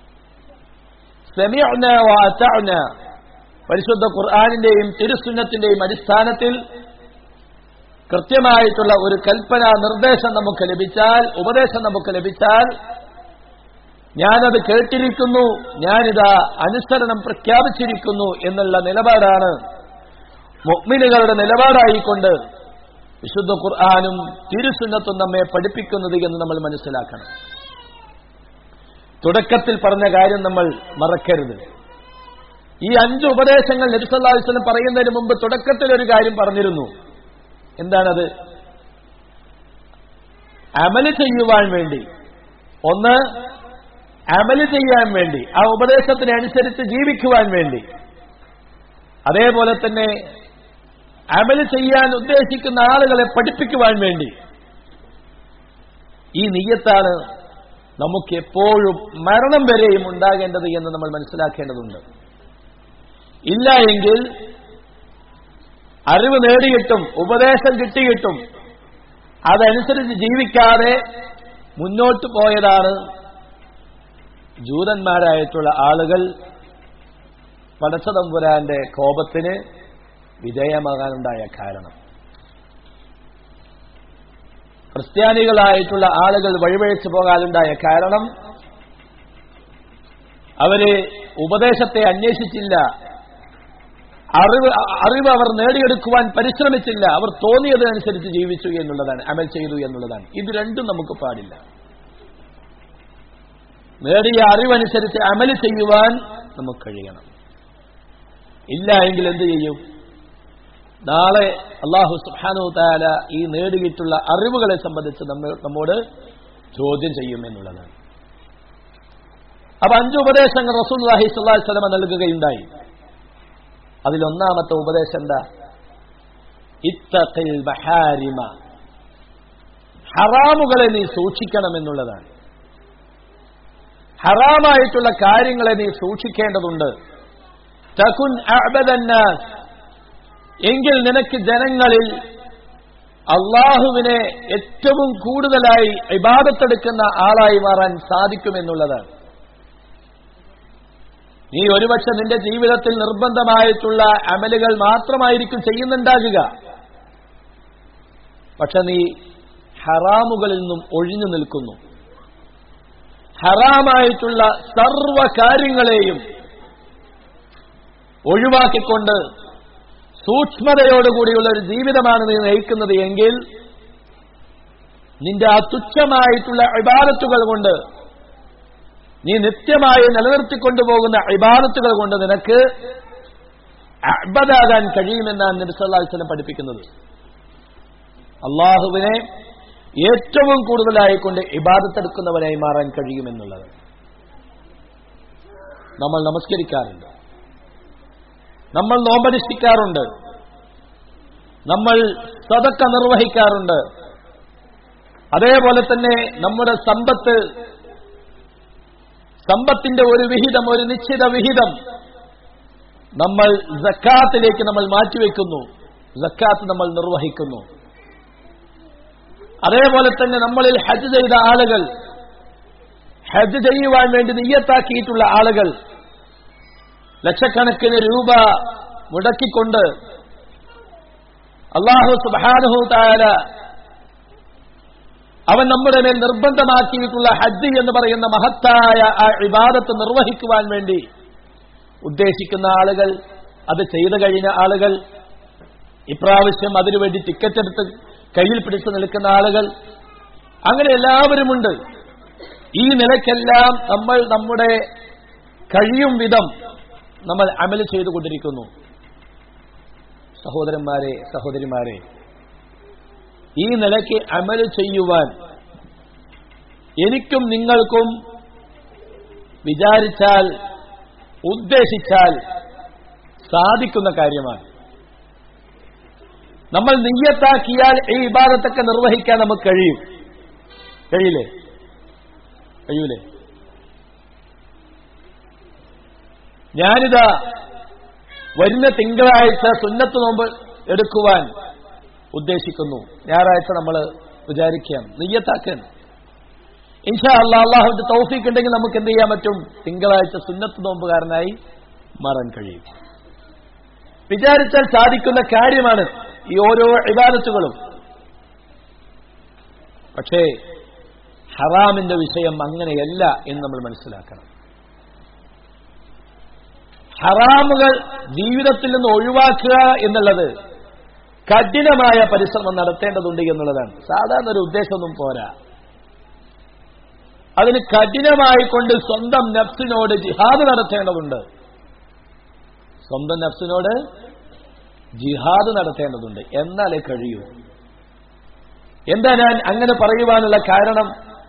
സെമിഅന വാതഅന പരിശുദ്ധ ഖുർആാനിന്റെയും തിരുസുന്നത്തിന്റെയും അടിസ്ഥാനത്തിൽ കൃത്യമായിട്ടുള്ള ഒരു കൽപ്പന നിർദ്ദേശം നമുക്ക് ലഭിച്ചാൽ ഉപദേശം നമുക്ക് ലഭിച്ചാൽ ഞാനത് കേട്ടിരിക്കുന്നു ഞാനിതാ അനുസരണം പ്രഖ്യാപിച്ചിരിക്കുന്നു എന്നുള്ള നിലപാടാണ് മുഗ്മിനുകളുടെ നിലപാടായിക്കൊണ്ട് വിശുദ്ധ ഖുർആാനും തിരുസുന്നത്തും നമ്മെ പഠിപ്പിക്കുന്നത് എന്ന് നമ്മൾ മനസ്സിലാക്കണം തുടക്കത്തിൽ പറഞ്ഞ കാര്യം നമ്മൾ മറക്കരുത് ഈ അഞ്ച് ഉപദേശങ്ങൾ നബിസല്ലാസ്ലം പറയുന്നതിന് മുമ്പ് തുടക്കത്തിൽ ഒരു കാര്യം പറഞ്ഞിരുന്നു എന്താണത് അമല് ചെയ്യുവാൻ വേണ്ടി ഒന്ന് അമല് ചെയ്യാൻ വേണ്ടി ആ ഉപദേശത്തിനനുസരിച്ച് ജീവിക്കുവാൻ വേണ്ടി അതേപോലെ തന്നെ അമല് ചെയ്യാൻ ഉദ്ദേശിക്കുന്ന ആളുകളെ പഠിപ്പിക്കുവാൻ വേണ്ടി ഈ നീയത്താണ് നമുക്ക് എപ്പോഴും മരണം വരെയും ഉണ്ടാകേണ്ടത് എന്ന് നമ്മൾ മനസ്സിലാക്കേണ്ടതുണ്ട് ഇല്ല എങ്കിൽ അറിവ് നേടിയിട്ടും ഉപദേശം കിട്ടിയിട്ടും അതനുസരിച്ച് ജീവിക്കാതെ മുന്നോട്ട് പോയതാണ് ജൂതന്മാരായിട്ടുള്ള ആളുകൾ പടച്ചതമ്പുരാന്റെ കോപത്തിന് വിധേയമാകാനുണ്ടായ കാരണം ക്രിസ്ത്യാനികളായിട്ടുള്ള ആളുകൾ വഴിപഴച്ചു പോകാനുണ്ടായ കാരണം അവര് ഉപദേശത്തെ അന്വേഷിച്ചില്ല അറിവ് അറിവ് അവർ നേടിയെടുക്കുവാൻ പരിശ്രമിച്ചില്ല അവർ തോന്നിയതനുസരിച്ച് ജീവിച്ചു എന്നുള്ളതാണ് അമൽ ചെയ്തു എന്നുള്ളതാണ് ഇത് രണ്ടും നമുക്ക് പാടില്ല നേടിയ അറിവനുസരിച്ച് അമൽ ചെയ്യുവാൻ നമുക്ക് കഴിയണം ഇല്ല എങ്കിൽ എന്ത് ചെയ്യും നാളെ അള്ളാഹു സുഹാനു താല ഈ നേടിയിട്ടുള്ള അറിവുകളെ സംബന്ധിച്ച് നമ്മൾ നമ്മോട് ചോദ്യം ചെയ്യും എന്നുള്ളതാണ് അപ്പൊ അഞ്ച് ഉപദേശങ്ങൾ റസൂൽഹി സ്വല്ലാഹി സ്വലമ നൽകുകയുണ്ടായി അതിലൊന്നാമത്തെ ഉപദേശം എന്താ ഇത്തഖിൽ ബഹാരിമ ഹറാമുകളെ നീ സൂക്ഷിക്കണമെന്നുള്ളതാണ് ഹറാമായിട്ടുള്ള കാര്യങ്ങളെ നീ സൂക്ഷിക്കേണ്ടതുണ്ട് തകുൻ അഅബദന്നാസ് എങ്കിൽ നിനക്ക് ജനങ്ങളിൽ അള്ളാഹുവിനെ ഏറ്റവും കൂടുതലായി ഇബാദത്തെടുക്കുന്ന ആളായി മാറാൻ സാധിക്കുമെന്നുള്ളതാണ് നീ ഒരുപക്ഷെ നിന്റെ ജീവിതത്തിൽ നിർബന്ധമായിട്ടുള്ള അമലുകൾ മാത്രമായിരിക്കും ചെയ്യുന്നുണ്ടാകുക പക്ഷെ നീ ഹറാമുകളിൽ നിന്നും ഒഴിഞ്ഞു നിൽക്കുന്നു ഹറാമായിട്ടുള്ള സർവ കാര്യങ്ങളെയും ഒഴിവാക്കിക്കൊണ്ട് സൂക്ഷ്മതയോടുകൂടിയുള്ള ഒരു ജീവിതമാണ് നീ നയിക്കുന്നത് എങ്കിൽ നിന്റെ ആ തുച്ഛമായിട്ടുള്ള ഇബാദത്തുകൾ കൊണ്ട് നീ നിത്യമായി നിലനിർത്തിക്കൊണ്ടുപോകുന്ന ഇബാദത്തുകൾ കൊണ്ട് നിനക്ക് അബദാകാൻ കഴിയുമെന്നാണ് നബി സല്ലല്ലാഹു അലൈഹി വസല്ലം പഠിപ്പിക്കുന്നത് അള്ളാഹുവിനെ ഏറ്റവും കൂടുതലായി കൊണ്ട് ഇബാദത്തെടുക്കുന്നവനായി മാറാൻ കഴിയുമെന്നുള്ളത് നമ്മൾ നമസ്കരിക്കാറുണ്ട് നമ്മൾ നോമ്പനുഷ്ഠിക്കാറുണ്ട് നമ്മൾ സതക്ക നിർവഹിക്കാറുണ്ട് അതേപോലെ തന്നെ നമ്മുടെ സമ്പത്ത് സമ്പത്തിന്റെ ഒരു വിഹിതം ഒരു നിശ്ചിത വിഹിതം നമ്മൾ ജക്കാത്തിലേക്ക് നമ്മൾ മാറ്റിവെക്കുന്നു ജക്കാത്ത് നമ്മൾ നിർവഹിക്കുന്നു അതേപോലെ തന്നെ നമ്മളിൽ ഹജ്ജ് ചെയ്ത ആളുകൾ ഹജ്ജ് ചെയ്യുവാൻ വേണ്ടി നെയ്യത്താക്കിയിട്ടുള്ള ആളുകൾ ലക്ഷക്കണക്കിന് രൂപ മുടക്കിക്കൊണ്ട് അള്ളാഹു സുബാനുഹു താര അവൻ നമ്മുടെ മേൽ നിർബന്ധമാക്കിയിട്ടുള്ള ഹജ്ജ് എന്ന് പറയുന്ന മഹത്തായ ആ ഇബാദത്ത് നിർവഹിക്കുവാൻ വേണ്ടി ഉദ്ദേശിക്കുന്ന ആളുകൾ അത് ചെയ്തു കഴിഞ്ഞ ആളുകൾ ഇപ്രാവശ്യം അതിനുവേണ്ടി ടിക്കറ്റ് എടുത്ത് കയ്യിൽ പിടിച്ചു നിൽക്കുന്ന ആളുകൾ അങ്ങനെ എല്ലാവരുമുണ്ട് ഈ നിലയ്ക്കെല്ലാം നമ്മൾ നമ്മുടെ കഴിയും വിധം നമ്മൾ അമൽ ചെയ്തുകൊണ്ടിരിക്കുന്നു സഹോദരന്മാരെ സഹോദരിമാരെ ഈ നിലയ്ക്ക് അമൽ ചെയ്യുവാൻ എനിക്കും നിങ്ങൾക്കും വിചാരിച്ചാൽ ഉദ്ദേശിച്ചാൽ സാധിക്കുന്ന കാര്യമാണ് നമ്മൾ നെയ്യത്താക്കിയാൽ ഈ വിഭാഗത്തൊക്കെ നിർവഹിക്കാൻ നമുക്ക് കഴിയും കഴിയില്ലേ കഴിയൂലേ ഞാനിതാ വരുന്ന തിങ്കളാഴ്ച സുന്നത്ത് നോമ്പ് എടുക്കുവാൻ ഉദ്ദേശിക്കുന്നു ഞായറാഴ്ച നമ്മൾ വിചാരിക്കാം നെയ്യത്താക്കാൻ ഇൻഷാ അല്ലാ അള്ളാഹുവിന്റെ തൗഫീക്ക് ഉണ്ടെങ്കിൽ നമുക്ക് എന്ത് ചെയ്യാൻ പറ്റും തിങ്കളാഴ്ച സുന്നത്ത് നോമ്പുകാരനായി മാറാൻ കഴിയും വിചാരിച്ചാൽ സാധിക്കുന്ന കാര്യമാണ് ഈ ഓരോ ഇബാദത്തുകളും പക്ഷേ ഹറാമിന്റെ വിഷയം അങ്ങനെയല്ല എന്ന് നമ്മൾ മനസ്സിലാക്കണം ഹറാമുകൾ ജീവിതത്തിൽ നിന്ന് ഒഴിവാക്കുക എന്നുള്ളത് കഠിനമായ പരിശ്രമം നടത്തേണ്ടതുണ്ട് എന്നുള്ളതാണ് സാധാരണ ഒരു ഉദ്ദേശമൊന്നും പോരാ അതിന് കഠിനമായി കൊണ്ട് സ്വന്തം നഫ്സിനോട് ജിഹാദ് നടത്തേണ്ടതുണ്ട് സ്വന്തം നഫ്സിനോട് ജിഹാദ് നടത്തേണ്ടതുണ്ട് എന്നാലേ കഴിയൂ എന്താ ഞാൻ അങ്ങനെ പറയുവാനുള്ള കാരണം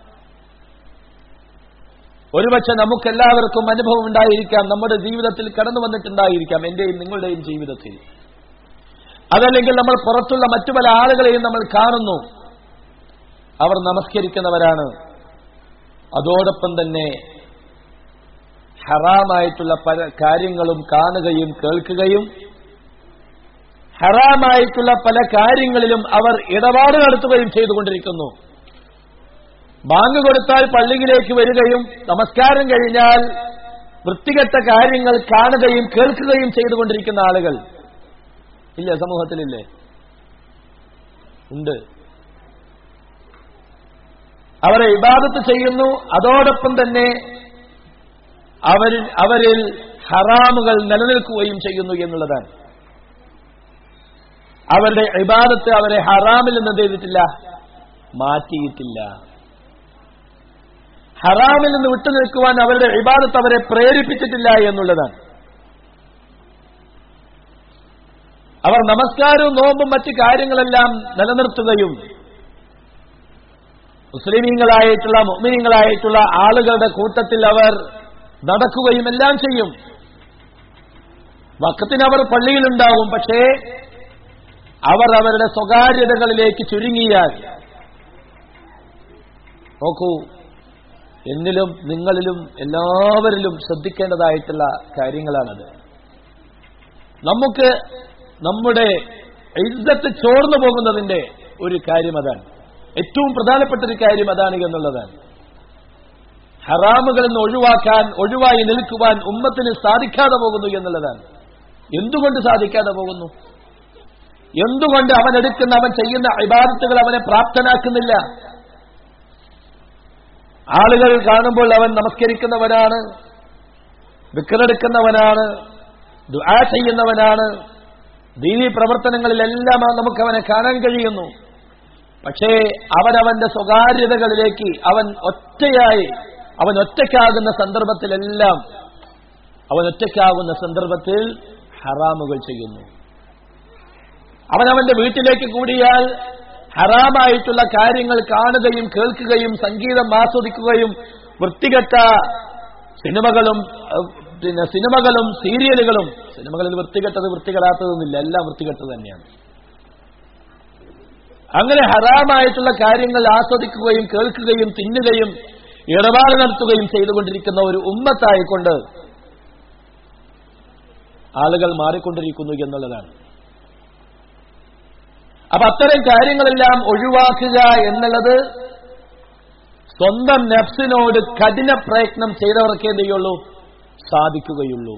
ഒരുപക്ഷെ നമുക്കെല്ലാവർക്കും അനുഭവം ഉണ്ടായിരിക്കാം നമ്മുടെ ജീവിതത്തിൽ കടന്നു വന്നിട്ടുണ്ടായിരിക്കാം എന്റെയും നിങ്ങളുടെയും ജീവിതത്തിൽ അതല്ലെങ്കിൽ നമ്മൾ പുറത്തുള്ള മറ്റു പല ആളുകളെയും നമ്മൾ കാണുന്നു അവർ നമസ്കരിക്കുന്നവരാണ് അതോടൊപ്പം തന്നെ ഹറാമായിട്ടുള്ള പല കാര്യങ്ങളും കാണുകയും കേൾക്കുകയും ഹറാമായിട്ടുള്ള പല കാര്യങ്ങളിലും അവർ ഇടപാട് നടത്തുകയും ചെയ്തുകൊണ്ടിരിക്കുന്നു ബാങ്ക് കൊടുത്താൽ പള്ളിയിലേക്ക് വരികയും നമസ്കാരം കഴിഞ്ഞാൽ വൃത്തികെട്ട കാര്യങ്ങൾ കാണുകയും കേൾക്കുകയും ചെയ്തുകൊണ്ടിരിക്കുന്ന ആളുകൾ ഇല്ല സമൂഹത്തിലില്ലേ ഉണ്ട് അവരെ ഇബാദത്ത് ചെയ്യുന്നു അതോടൊപ്പം തന്നെ അവരിൽ അവരിൽ ഹറാമുകൾ നിലനിൽക്കുകയും ചെയ്യുന്നു എന്നുള്ളതാണ് അവരുടെ ഇബാദത്ത് അവരെ ഹറാമിൽ നിന്ന് എന്ത് ചെയ്തിട്ടില്ല മാറ്റിയിട്ടില്ല ഹറാമിൽ നിന്ന് വിട്ടുനിൽക്കുവാൻ അവരുടെ ഇബാദത്ത് അവരെ പ്രേരിപ്പിച്ചിട്ടില്ല എന്നുള്ളതാണ് അവർ നമസ്കാരവും നോമ്പും മറ്റു കാര്യങ്ങളെല്ലാം നിലനിർത്തുകയും മുസ്ലിമീങ്ങളായിട്ടുള്ള മുഅ്മിനീങ്ങളായിട്ടുള്ള ആളുകളുടെ കൂട്ടത്തിൽ അവർ നടക്കുകയും എല്ലാം ചെയ്യും വക്കത്തിന് അവർ പള്ളിയിലുണ്ടാവും പക്ഷേ അവർ അവരുടെ സ്വകാര്യതകളിലേക്ക് ചുരുങ്ങിയാൽ നോക്കൂ എന്നിലും നിങ്ങളിലും എല്ലാവരിലും ശ്രദ്ധിക്കേണ്ടതായിട്ടുള്ള കാര്യങ്ങളാണത് നമുക്ക് നമ്മുടെ ഇജ്ജത്ത് ചോർന്നു പോകുന്നതിന്റെ ഒരു കാര്യം അതാണ് ഏറ്റവും പ്രധാനപ്പെട്ട ഒരു കാര്യം അതാണ് എന്നുള്ളതാണ് ഹറാമുകളിൽ നിന്ന് ഒഴിവാക്കാൻ ഒഴിവായി നിൽക്കുവാൻ ഉമ്മത്തിന് സാധിക്കാതെ പോകുന്നു എന്നുള്ളതാണ് എന്തുകൊണ്ട് സാധിക്കാതെ പോകുന്നു എന്തുകൊണ്ട് അവൻ എടുക്കുന്ന അവൻ ചെയ്യുന്ന ഇബാദത്തുകൾ അവനെ പ്രാപ്തനാക്കുന്നില്ല ആളുകൾ കാണുമ്പോൾ അവൻ നമസ്കരിക്കുന്നവനാണ് വിക്കറെടുക്കുന്നവനാണ് ദുആ ചെയ്യുന്നവനാണ് ദീനീ പ്രവർത്തനങ്ങളിലെല്ലാം നമുക്ക് അവനെ കാണാൻ കഴിയുന്നു പക്ഷേ അവനവന്റെ സ്വകാര്യതകളിലേക്ക് അവൻ ഒറ്റയായി അവൻ ഒറ്റയ്ക്കാകുന്ന സന്ദർഭത്തിലെല്ലാം അവൻ ഒറ്റയ്ക്കാകുന്ന സന്ദർഭത്തിൽ ഹറാമുകൾ ചെയ്യുന്നു അവനവന്റെ വീട്ടിലേക്ക് കൂടിയാൽ ഹറാമായിട്ടുള്ള കാര്യങ്ങൾ കാണുകയും കേൾക്കുകയും സംഗീതം ആസ്വദിക്കുകയും വൃത്തികെട്ട സിനിമകളും അഹ്, പിന്നെ സിനിമകളും സീരിയലുകളും സിനിമകളിൽ വൃത്തികെട്ടത് വൃത്തികെടാത്തതൊന്നുമില്ല എല്ലാം വൃത്തികെട്ടത് തന്നെയാണ് അങ്ങനെ ഹറാമായിട്ടുള്ള കാര്യങ്ങൾ ആസ്വദിക്കുകയും കേൾക്കുകയും തിന്നുകയും ഇടപാട് നടത്തുകയും ചെയ്തുകൊണ്ടിരിക്കുന്ന ഒരു ഉമ്മത്തായിക്കൊണ്ട് ആളുകൾ മാറിക്കൊണ്ടിരിക്കുന്നു എന്നുള്ളതാണ് അപ്പൊ അത്തരം കാര്യങ്ങളെല്ലാം ഒഴിവാക്കുക എന്നുള്ളത് സ്വന്തം നഫ്സിനോട് കഠിന പ്രയത്നം ചെയ്തവർക്കേ എന്ത് ചെയ്യുള്ളൂ സാധിക്കുകയുള്ളൂ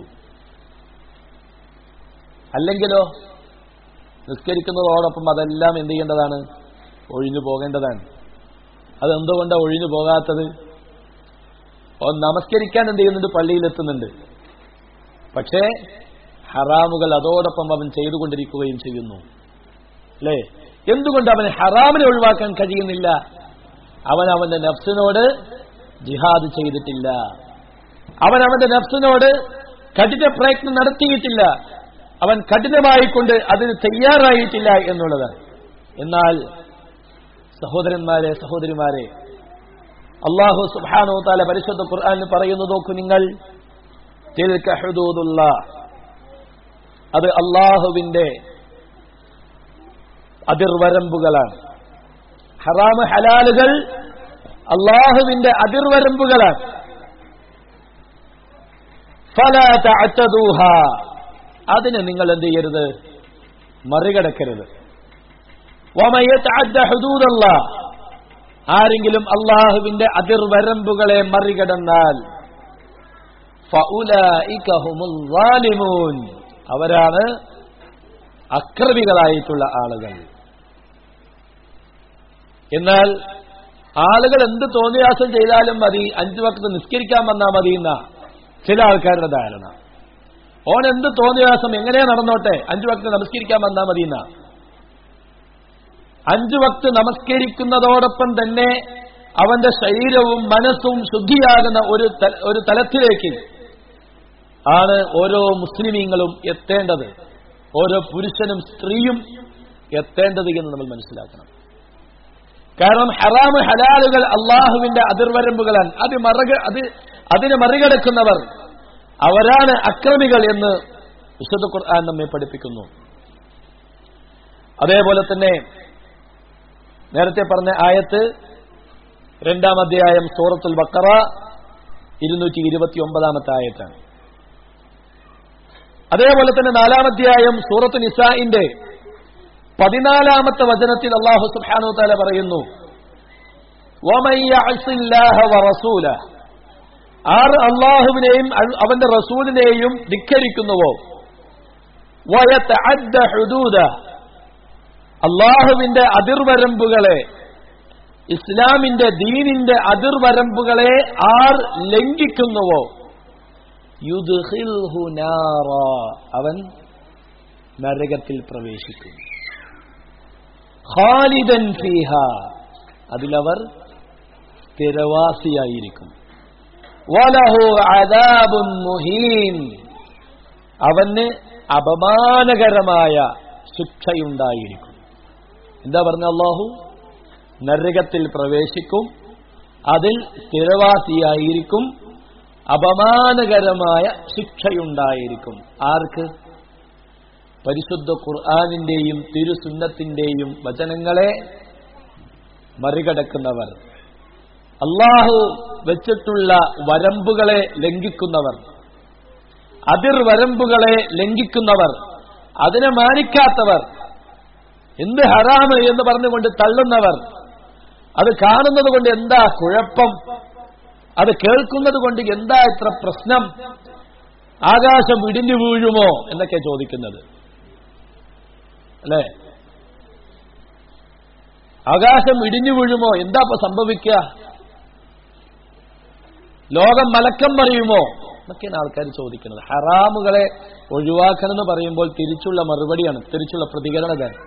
അല്ലെങ്കിലോ നിസ്കരിക്കുന്നതോടൊപ്പം അതെല്ലാം എന്ത് ചെയ്യേണ്ടതാണ് ഒഴിഞ്ഞു പോകേണ്ടതാണ് അതെന്തുകൊണ്ടാണ് ഒഴിഞ്ഞു പോകാത്തത് ഓ നമസ്കരിക്കാൻ എന്ത് ചെയ്യുന്നുണ്ട് പള്ളിയിലെത്തുന്നുണ്ട് പക്ഷേ ഹറാമുകൾ അതോടൊപ്പം അവൻ ചെയ്തുകൊണ്ടിരിക്കുകയും ചെയ്യുന്നു അല്ലേ എന്തുകൊണ്ട് അവന് ഹറാമിനെ ഒഴിവാക്കാൻ കഴിയുന്നില്ല അവൻ അവന്റെ നഫ്സിനോട് ജിഹാദ് ചെയ്തിട്ടില്ല അവൻ അവന്റെ നഫ്സിനോട് കഠിന പ്രയത്നം നടത്തിയിട്ടില്ല അവൻ കഠിനമായിക്കൊണ്ട് അതിന് തയ്യാറായിട്ടില്ല എന്നുള്ളതാണ് എന്നാൽ സഹോദരന്മാരെ സഹോദരിമാരെ അള്ളാഹു സുബാനോ താല പരിശുദ്ധ ഖുർആാനിൽ പറയുന്നു നോക്കൂ നിങ്ങൾ തിൽക ഹുദൂദുള്ള അത് അള്ളാഹുവിന്റെ അതിർവരമ്പുകളാണ് ഹറാമ് ഹലാലുകൾ അള്ളാഹുവിന്റെ അതിർവരമ്പുകളാണ് ഫലാ തഅത്തദൂഹ അതിനെ നിങ്ങൾ എന്ത് ചെയ്യരുത് മറികടക്കരുത് വമൻ യതഅദ്ദ ഹുദൂദല്ലാഹ് ആരെങ്കിലും അള്ളാഹുവിന്റെ അതിർവരമ്പുകളെ മറികടന്നാൽ ഫഉലൈക ഹുമുൽ ളാലിമൂൻ അവരാണ് അക്രമികളായിട്ടുള്ള ആളുകൾ എന്നാൽ ആളുകൾ എന്ത് തോന്നിയാസം ചെയ്താലും മതി അഞ്ചു വക്കത്ത് നിസ്കരിക്കാൻ വന്നാൽ മതി എന്ന ചില ആൾക്കാരുടെ ധാരണ ഓൻ എന്ത് തോന്നിയാസം എങ്ങനെ നടന്നോട്ടെ അഞ്ചു വക്കത്ത് നമസ്കരിക്കാൻ വന്നാൽ മതി എന്നാ അഞ്ചു വക്ത് നമസ്കരിക്കുന്നതോടൊപ്പം തന്നെ അവന്റെ ശരീരവും മനസ്സും ശുദ്ധിയാകുന്ന ഒരു ത- ഒരു തലത്തിലേക്ക് ആണ് ഓരോ മുസ്ലിമീങ്ങളും എത്തേണ്ടത് ഓരോ പുരുഷനും സ്ത്രീയും എത്തേണ്ടത് എന്ന് നമ്മൾ മനസ്സിലാക്കണം കാരണം ഹറാമ് ഹലാലുകൾ അള്ളാഹുവിന്റെ അതിർവരമ്പുകളാണ് അത് മറക അത് അതിനെ മറികടക്കുന്നവർ അവരാണ് അക്രമികൾ എന്ന് വിശുദ്ധ ഖുർആൻ നമ്മെ പഠിപ്പിക്കുന്നു അതേപോലെ തന്നെ നേരത്തെ പറഞ്ഞ ആയത്ത് രണ്ടാം അധ്യായം സൂറത്തുൽ ബക്കറ ഇരുന്നൂറ്റി ഇരുപത്തി ഒമ്പതാമത്തെ ആയത്താണ് അതേപോലെ തന്നെ നാലാം അധ്യായം സൂറത്ത് നിസാഇന്റെ പതിനാലാമത്തെ വചനത്തിൽ അള്ളാഹു സുബ്ഹാനഹു തആല പറയുന്നു "വമൻ യഅസില്ലാഹ വറസൂലഹ" ആർ അള്ളാഹുവിനെയും അൽ- അവന്റെ റസൂലിനെയും ധിക്കരിക്കുന്നുവോ വയതഅദ്ദ ഹുദൂദ അള്ളാഹുവിന്റെ അതിർവരമ്പുകളെ ഇസ്ലാമിന്റെ ദീനിന്റെ അതിർവരമ്പുകളെ ആർ ലംഘിക്കുന്നുവോ യുദ്ഖിൽഹു നാറ അവൻ നരകത്തിൽ പ്രവേശിക്കും ഖാലിദൻ ഫീഹ അതിലവർ സ്ഥിരവാസിയായിരിക്കും വലഹു അദാബുൻ മുഹീൻ അവന് അപമാനകരമായ ശിക്ഷയുണ്ടായിരിക്കും എന്താ പറഞ്ഞ അള്ളാഹു നരകത്തിൽ പ്രവേശിക്കും അതിൽ സ്ഥിരവാസിയായിരിക്കും അപമാനകരമായ ശിക്ഷയുണ്ടായിരിക്കും ആർക്ക് പരിശുദ്ധ ഖുർആാനിന്റെയും തിരുസുന്നത്തിന്റെയും വചനങ്ങളെ മറികടക്കുന്നവർ അള്ളാഹു വെച്ചിട്ടുള്ള വരമ്പുകളെ ലംഘിക്കുന്നവർ അതിർവരമ്പുകളെ ലംഘിക്കുന്നവർ അതിനെ മാനിക്കാത്തവർ എന്ത് ഹറാമ് എന്ന് പറഞ്ഞുകൊണ്ട് തള്ളുന്നവർ അത് കാണുന്നത് കൊണ്ട് എന്താ കുഴപ്പം അത് കേൾക്കുന്നത് കൊണ്ട് എന്താ ഇത്ര പ്രശ്നം ആകാശം ഇടിഞ്ഞു വീഴുമോ എന്നൊക്കെ ചോദിക്കുന്നത് അല്ലേ ആകാശം ഇടിഞ്ഞു വീഴുമോ എന്താ ഇപ്പൊ സംഭവിക്കുക ലോകം മലക്കം പറയുമോ എന്നൊക്കെയാണ് ആൾക്കാർ ചോദിക്കുന്നത് ഹറാമുകളെ ഒഴിവാക്കണം എന്ന് പറയുമ്പോൾ തിരിച്ചുള്ള മറുപടിയാണ് തിരിച്ചുള്ള പ്രതികരണതാണ്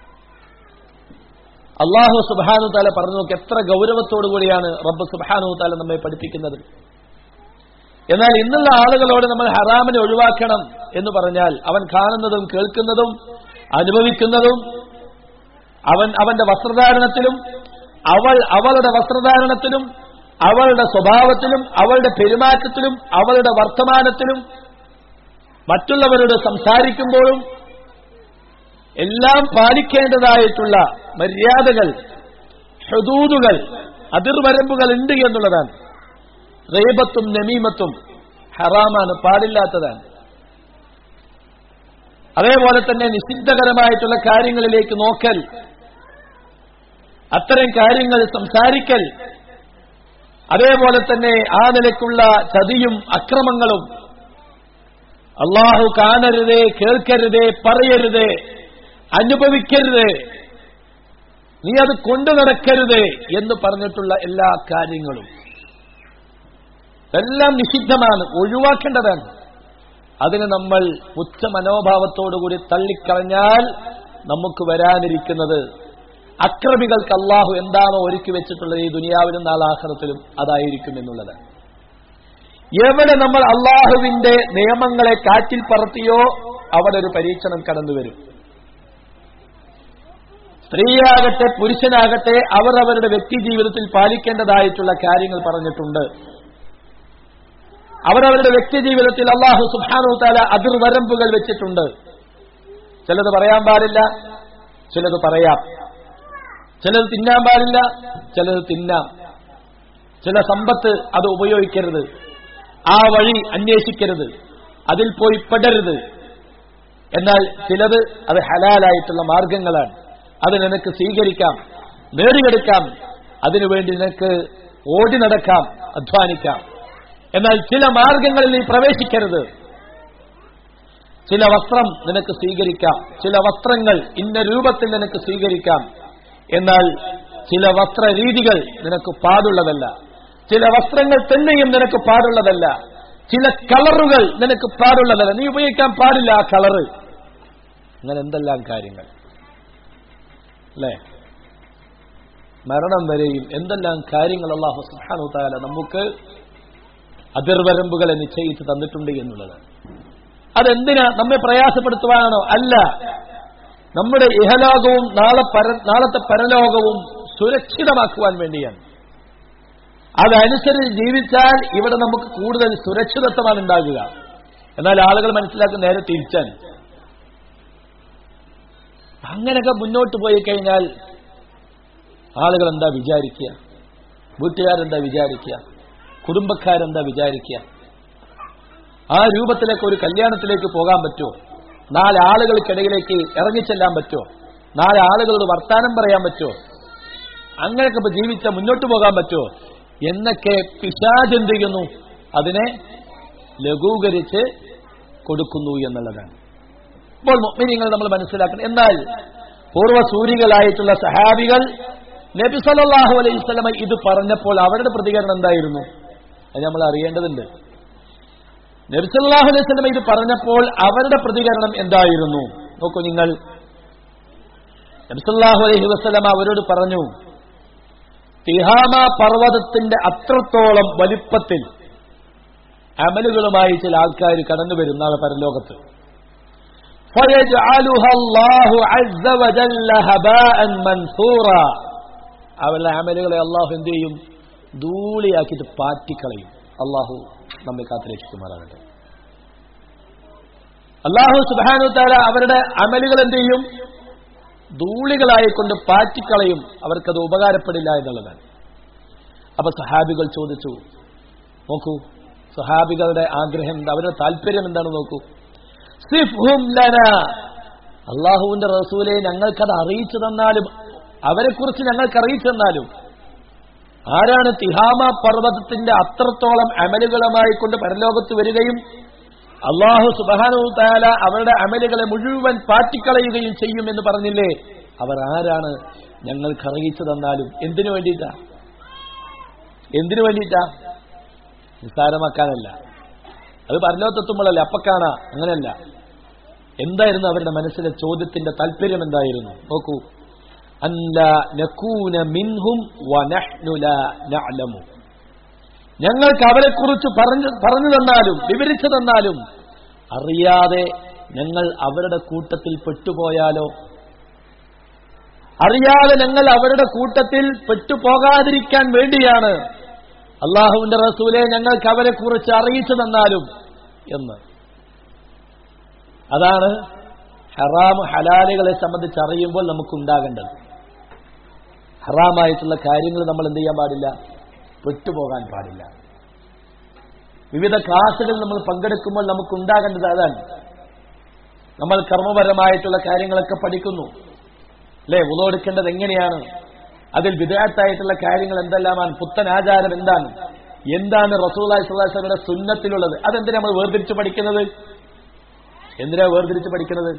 അള്ളാഹു സുബാനു താല പറഞ്ഞു നോക്കി എത്ര ഗൗരവത്തോടു കൂടിയാണ് റബ്ബ് സുബാനു താല നമ്മെ പഠിപ്പിക്കുന്നത് എന്നാൽ ഇന്നുള്ള ആളുകളോട് നമ്മൾ ഹറാമിനെ ഒഴിവാക്കണം എന്ന് പറഞ്ഞാൽ അവൻ കാണുന്നതും കേൾക്കുന്നതും അനുഭവിക്കുന്നതും അവൻ അവന്റെ വസ്ത്രധാരണത്തിലും അവൾ അവളുടെ വസ്ത്രധാരണത്തിലും അവളുടെ സ്വഭാവത്തിലും അവളുടെ പെരുമാറ്റത്തിലും അവളുടെ വർത്തമാനത്തിലും മറ്റുള്ളവരോട് സംസാരിക്കുമ്പോഴും എല്ലാം പാലിക്കേണ്ടതായിട്ടുള്ള മര്യാദകൾ ഹദൂദുകൾ അതിർവരമ്പുകൾ ഉണ്ട് എന്നുള്ളതാണ് റേബത്തും നമീമത്തും ഹറാമാണ് പാടില്ലാത്തതാണ് അതേപോലെ തന്നെ നിഷിദ്ധകരമായിട്ടുള്ള കാര്യങ്ങളിലേക്ക് നോക്കൽ അത്തരം കാര്യങ്ങൾ സംസാരിക്കൽ അതേപോലെ തന്നെ ആ നിലക്കുള്ള ചതിയും അക്രമങ്ങളും അള്ളാഹു കാണരുതേ കേൾക്കരുതേ പറയരുതേ അനുഭവിക്കരുത് നീ അത് കൊണ്ടു നടക്കരുത് എന്ന് പറഞ്ഞിട്ടുള്ള എല്ലാ കാര്യങ്ങളും എല്ലാം നിഷിദ്ധമാണ് ഒഴിവാക്കേണ്ടതാണ് അതിന് നമ്മൾ ഉച്ച മനോഭാവത്തോടുകൂടി തള്ളിക്കളഞ്ഞാൽ നമുക്ക് വരാനിരിക്കുന്നത് അക്രമികൾക്ക് അള്ളാഹു എന്താണോ ഒരുക്കി വെച്ചിട്ടുള്ളത് ഈ ദുനിയാവിലും നാളാഹ്റത്തിലും അതായിരിക്കും എന്നുള്ളതാണ് എവിടെ നമ്മൾ അള്ളാഹുവിന്റെ നിയമങ്ങളെ കാറ്റിൽ പറത്തിയോ അവിടെ ഒരു പരീക്ഷണം കടന്നു വരും സ്ത്രീയാകട്ടെ പുരുഷനാകട്ടെ അവർ അവരുടെ വ്യക്തി ജീവിതത്തിൽ പാലിക്കേണ്ടതായിട്ടുള്ള കാര്യങ്ങൾ പറഞ്ഞിട്ടുണ്ട് അവരവരുടെ വ്യക്തി ജീവിതത്തിൽ അള്ളാഹു സുബാനു താല അതിർവരമ്പുകൾ വെച്ചിട്ടുണ്ട് ചിലത് പറയാൻ പാടില്ല ചിലത് പറയാം ചിലത് തിന്നാൻ പാടില്ല ചിലത് തിന്നാം ചില സമ്പത്ത് അത് ഉപയോഗിക്കരുത് ആ വഴി അന്വേഷിക്കരുത് അതിൽ പോയി പെടരുത് എന്നാൽ ചിലത് അത് ഹലാലായിട്ടുള്ള മാർഗങ്ങളാണ് അത് നിനക്ക് സ്വീകരിക്കാം നേടിയെടുക്കാം അതിനുവേണ്ടി നിനക്ക് ഓടി നടക്കാം അധ്വാനിക്കാം എന്നാൽ ചില മാർഗങ്ങളിൽ നീ പ്രവേശിക്കരുത് ചില വസ്ത്രം നിനക്ക് സ്വീകരിക്കാം ചില വസ്ത്രങ്ങൾ ഇന്ന രൂപത്തിൽ നിനക്ക് സ്വീകരിക്കാം എന്നാൽ ചില വസ്ത്ര രീതികൾ നിനക്ക് പാടുള്ളതല്ല ചില വസ്ത്രങ്ങൾ തന്നെയും നിനക്ക് പാടുള്ളതല്ല ചില കളറുകൾ നിനക്ക് പാടുള്ളതല്ല നീ ഉപയോഗിക്കാൻ പാടില്ല ആ കളറ് അങ്ങനെ എന്തെല്ലാം കാര്യങ്ങൾ അല്ലേ മരണം വരെയും എന്തെല്ലാം കാര്യങ്ങൾ അള്ളാഹു സുഹാനു താല നമുക്ക് അതിർവരമ്പുകളെ നിശ്ചയിച്ച് തന്നിട്ടുണ്ട് എന്നുള്ളത് അതെന്തിനാ നമ്മെ പ്രയാസപ്പെടുത്തുവാനാണോ അല്ല നമ്മുടെ ഇഹലോകവും നാളെ പര നാളത്തെ പരലോകവും സുരക്ഷിതമാക്കുവാൻ വേണ്ടിയാണ് അതനുസരിച്ച് ജീവിച്ചാൽ ഇവിടെ നമുക്ക് കൂടുതൽ സുരക്ഷിതത്വമാണ് ഉണ്ടാകുക എന്നാൽ ആളുകൾ മനസ്സിലാക്കുന്ന നേരെ തിരിച്ചാണ് അങ്ങനെയൊക്കെ മുന്നോട്ട് പോയി കഴിഞ്ഞാൽ ആളുകൾ എന്താ വിചാരിക്കുക വീട്ടുകാരെന്താ വിചാരിക്കുക കുടുംബക്കാരെന്താ വിചാരിക്കുക ആ രൂപത്തിലേക്ക് ഒരു കല്യാണത്തിലേക്ക് പോകാൻ പറ്റുമോ നാല് ആളുകൾക്കിടയിലേക്ക് ഇറങ്ങിച്ചെല്ലാൻ പറ്റുമോ നാല് ആളുകളോട് വർത്താനം പറയാൻ പറ്റുമോ അങ്ങനെയൊക്കെ ഇപ്പൊ ജീവിച്ച മുന്നോട്ട് പോകാൻ പറ്റുമോ എന്നൊക്കെ പിശാജ് എന്ത് ചെയ്യുന്നു അതിനെ ലഘൂകരിച്ച് കൊടുക്കുന്നു എന്നുള്ളതാണ് ഇപ്പോൾ മുഅ്മിനീങ്ങൾ നമ്മൾ മനസ്സിലാക്കണം എന്നാൽ പൂർവ്വസൂരികളായിട്ടുള്ള സഹാബികൾ നബി സല്ലല്ലാഹു അലൈഹി വസല്ലമ ഇത് പറഞ്ഞപ്പോൾ അവരുടെ പ്രതികരണം എന്തായിരുന്നു അത് നമ്മൾ അറിയേണ്ടതുണ്ട് നബി സല്ലല്ലാഹു അലൈഹി വസല്ലമ ഇത് പറഞ്ഞപ്പോൾ അവരുടെ പ്രതികരണം എന്തായിരുന്നു നോക്കൂ നിങ്ങൾ നബി സല്ലല്ലാഹു അലൈഹി വസല്ലമ അവരോട് പറഞ്ഞു തിഹാമ പർവ്വതത്തിന്റെ അത്രത്തോളം വലിപ്പത്തിൽ അമലുകളുമായി ചില ആൾക്കാർ കടന്നു വരും നാളെ പരലോകത്ത് فيجعلها الله عز وجل هباء منثورا അവരുടെ അമലുകളെ അള്ളാഹു എന്ത് ചെയ്യും ധൂളിയാക്കിയിട്ട് പാറ്റിക്കളയും അള്ളാഹു നമ്മെ കാത്തുരക്ഷിക്കുമാറാകട്ടെ അള്ളാഹു സുബാനു താര അവരുടെ അമലുകൾ എന്ത് ചെയ്യും ധൂളികളായിക്കൊണ്ട് പാറ്റിക്കളയും അവർക്കത് ഉപകാരപ്പെടില്ല എന്നുള്ളതാണ് അപ്പൊ സഹാബികൾ ചോദിച്ചു നോക്കൂ സഹാബികളുടെ ആഗ്രഹം എന്താ അവരുടെ താല്പര്യം എന്താണ് നോക്കൂ സിഫ്ഹും ലന അള്ളാഹുവിന്റെ റസൂലെ ഞങ്ങൾക്കത് അറിയിച്ചു തന്നാലും അവരെക്കുറിച്ച് ഞങ്ങൾക്ക് അറിയിച്ചു തന്നാലും ആരാണ് തിഹാമ പർവ്വതത്തിന്റെ അത്രത്തോളം അമലുകളുമായി കൊണ്ട് പരലോകത്ത് വരികയും അള്ളാഹു സുബാനു താല അവരുടെ അമലുകളെ മുഴുവൻ പാറ്റിക്കളയുകയും ചെയ്യുമെന്ന് പറഞ്ഞില്ലേ അവർ ആരാണ് ഞങ്ങൾക്ക് അറിയിച്ചു തന്നാലും എന്തിനു വേണ്ടിയിട്ടാ എന്തിനു വേണ്ടിയിട്ടാ നിസ്സാരമാക്കാനല്ല അത് പരലോകത്തെത്തുമ്പോഴല്ലേ അപ്പക്കാണ അങ്ങനെയല്ല എന്തായിരുന്നു അവരുടെ മനസ്സിലെ ചോദ്യത്തിന്റെ താല്പര്യം എന്തായിരുന്നു നോക്കൂ അല്ല നക്കൂന മിൻഹും വനഹ്നു ലാ നഅലമു ഞങ്ങൾക്ക് അവരെക്കുറിച്ച് പറഞ്ഞു പറഞ്ഞു തന്നാലും വിവരിച്ചു തന്നാലും അറിയാതെ ഞങ്ങൾ അവരുടെ കൂട്ടത്തിൽ പെട്ടുപോയാലോ അറിയാതെ ഞങ്ങൾ അവരുടെ കൂട്ടത്തിൽ പെട്ടുപോകാതിരിക്കാൻ വേണ്ടിയാണ് അള്ളാഹുവിന്റെ റസൂലെ ഞങ്ങൾക്ക് അവരെക്കുറിച്ച് അറിയിച്ചു തന്നാലും എന്ന് അതാണ് ഹറാം ഹലാലുകളെ സംബന്ധിച്ച് അറിയുമ്പോൾ നമുക്കുണ്ടാകേണ്ടത് ഹറാമായിട്ടുള്ള കാര്യങ്ങൾ നമ്മൾ എന്ത് ചെയ്യാൻ പാടില്ല പെട്ടുപോകാൻ പാടില്ല വിവിധ ക്ലാസുകൾ നമ്മൾ പങ്കെടുക്കുമ്പോൾ നമുക്കുണ്ടാകേണ്ടത് അതാണ് നമ്മൾ കർമ്മപരമായിട്ടുള്ള കാര്യങ്ങളൊക്കെ പഠിക്കുന്നു അല്ലേ ഉളവെടുക്കേണ്ടത് എങ്ങനെയാണ് അതിൽ വിദഗ്ധായിട്ടുള്ള കാര്യങ്ങൾ എന്തെല്ലാമാണ് പുത്തൻ ആചാരം എന്താണ് എന്താണ് റസൂലായി സുല്ലാസ്ലമിയുടെ സുന്നത്തിലുള്ളത് അതെന്തിനാ നമ്മൾ വേർതിരിച്ച് പഠിക്കുന്നത് എന്തിനാ വേർതിരിച്ച് പഠിക്കുന്നത്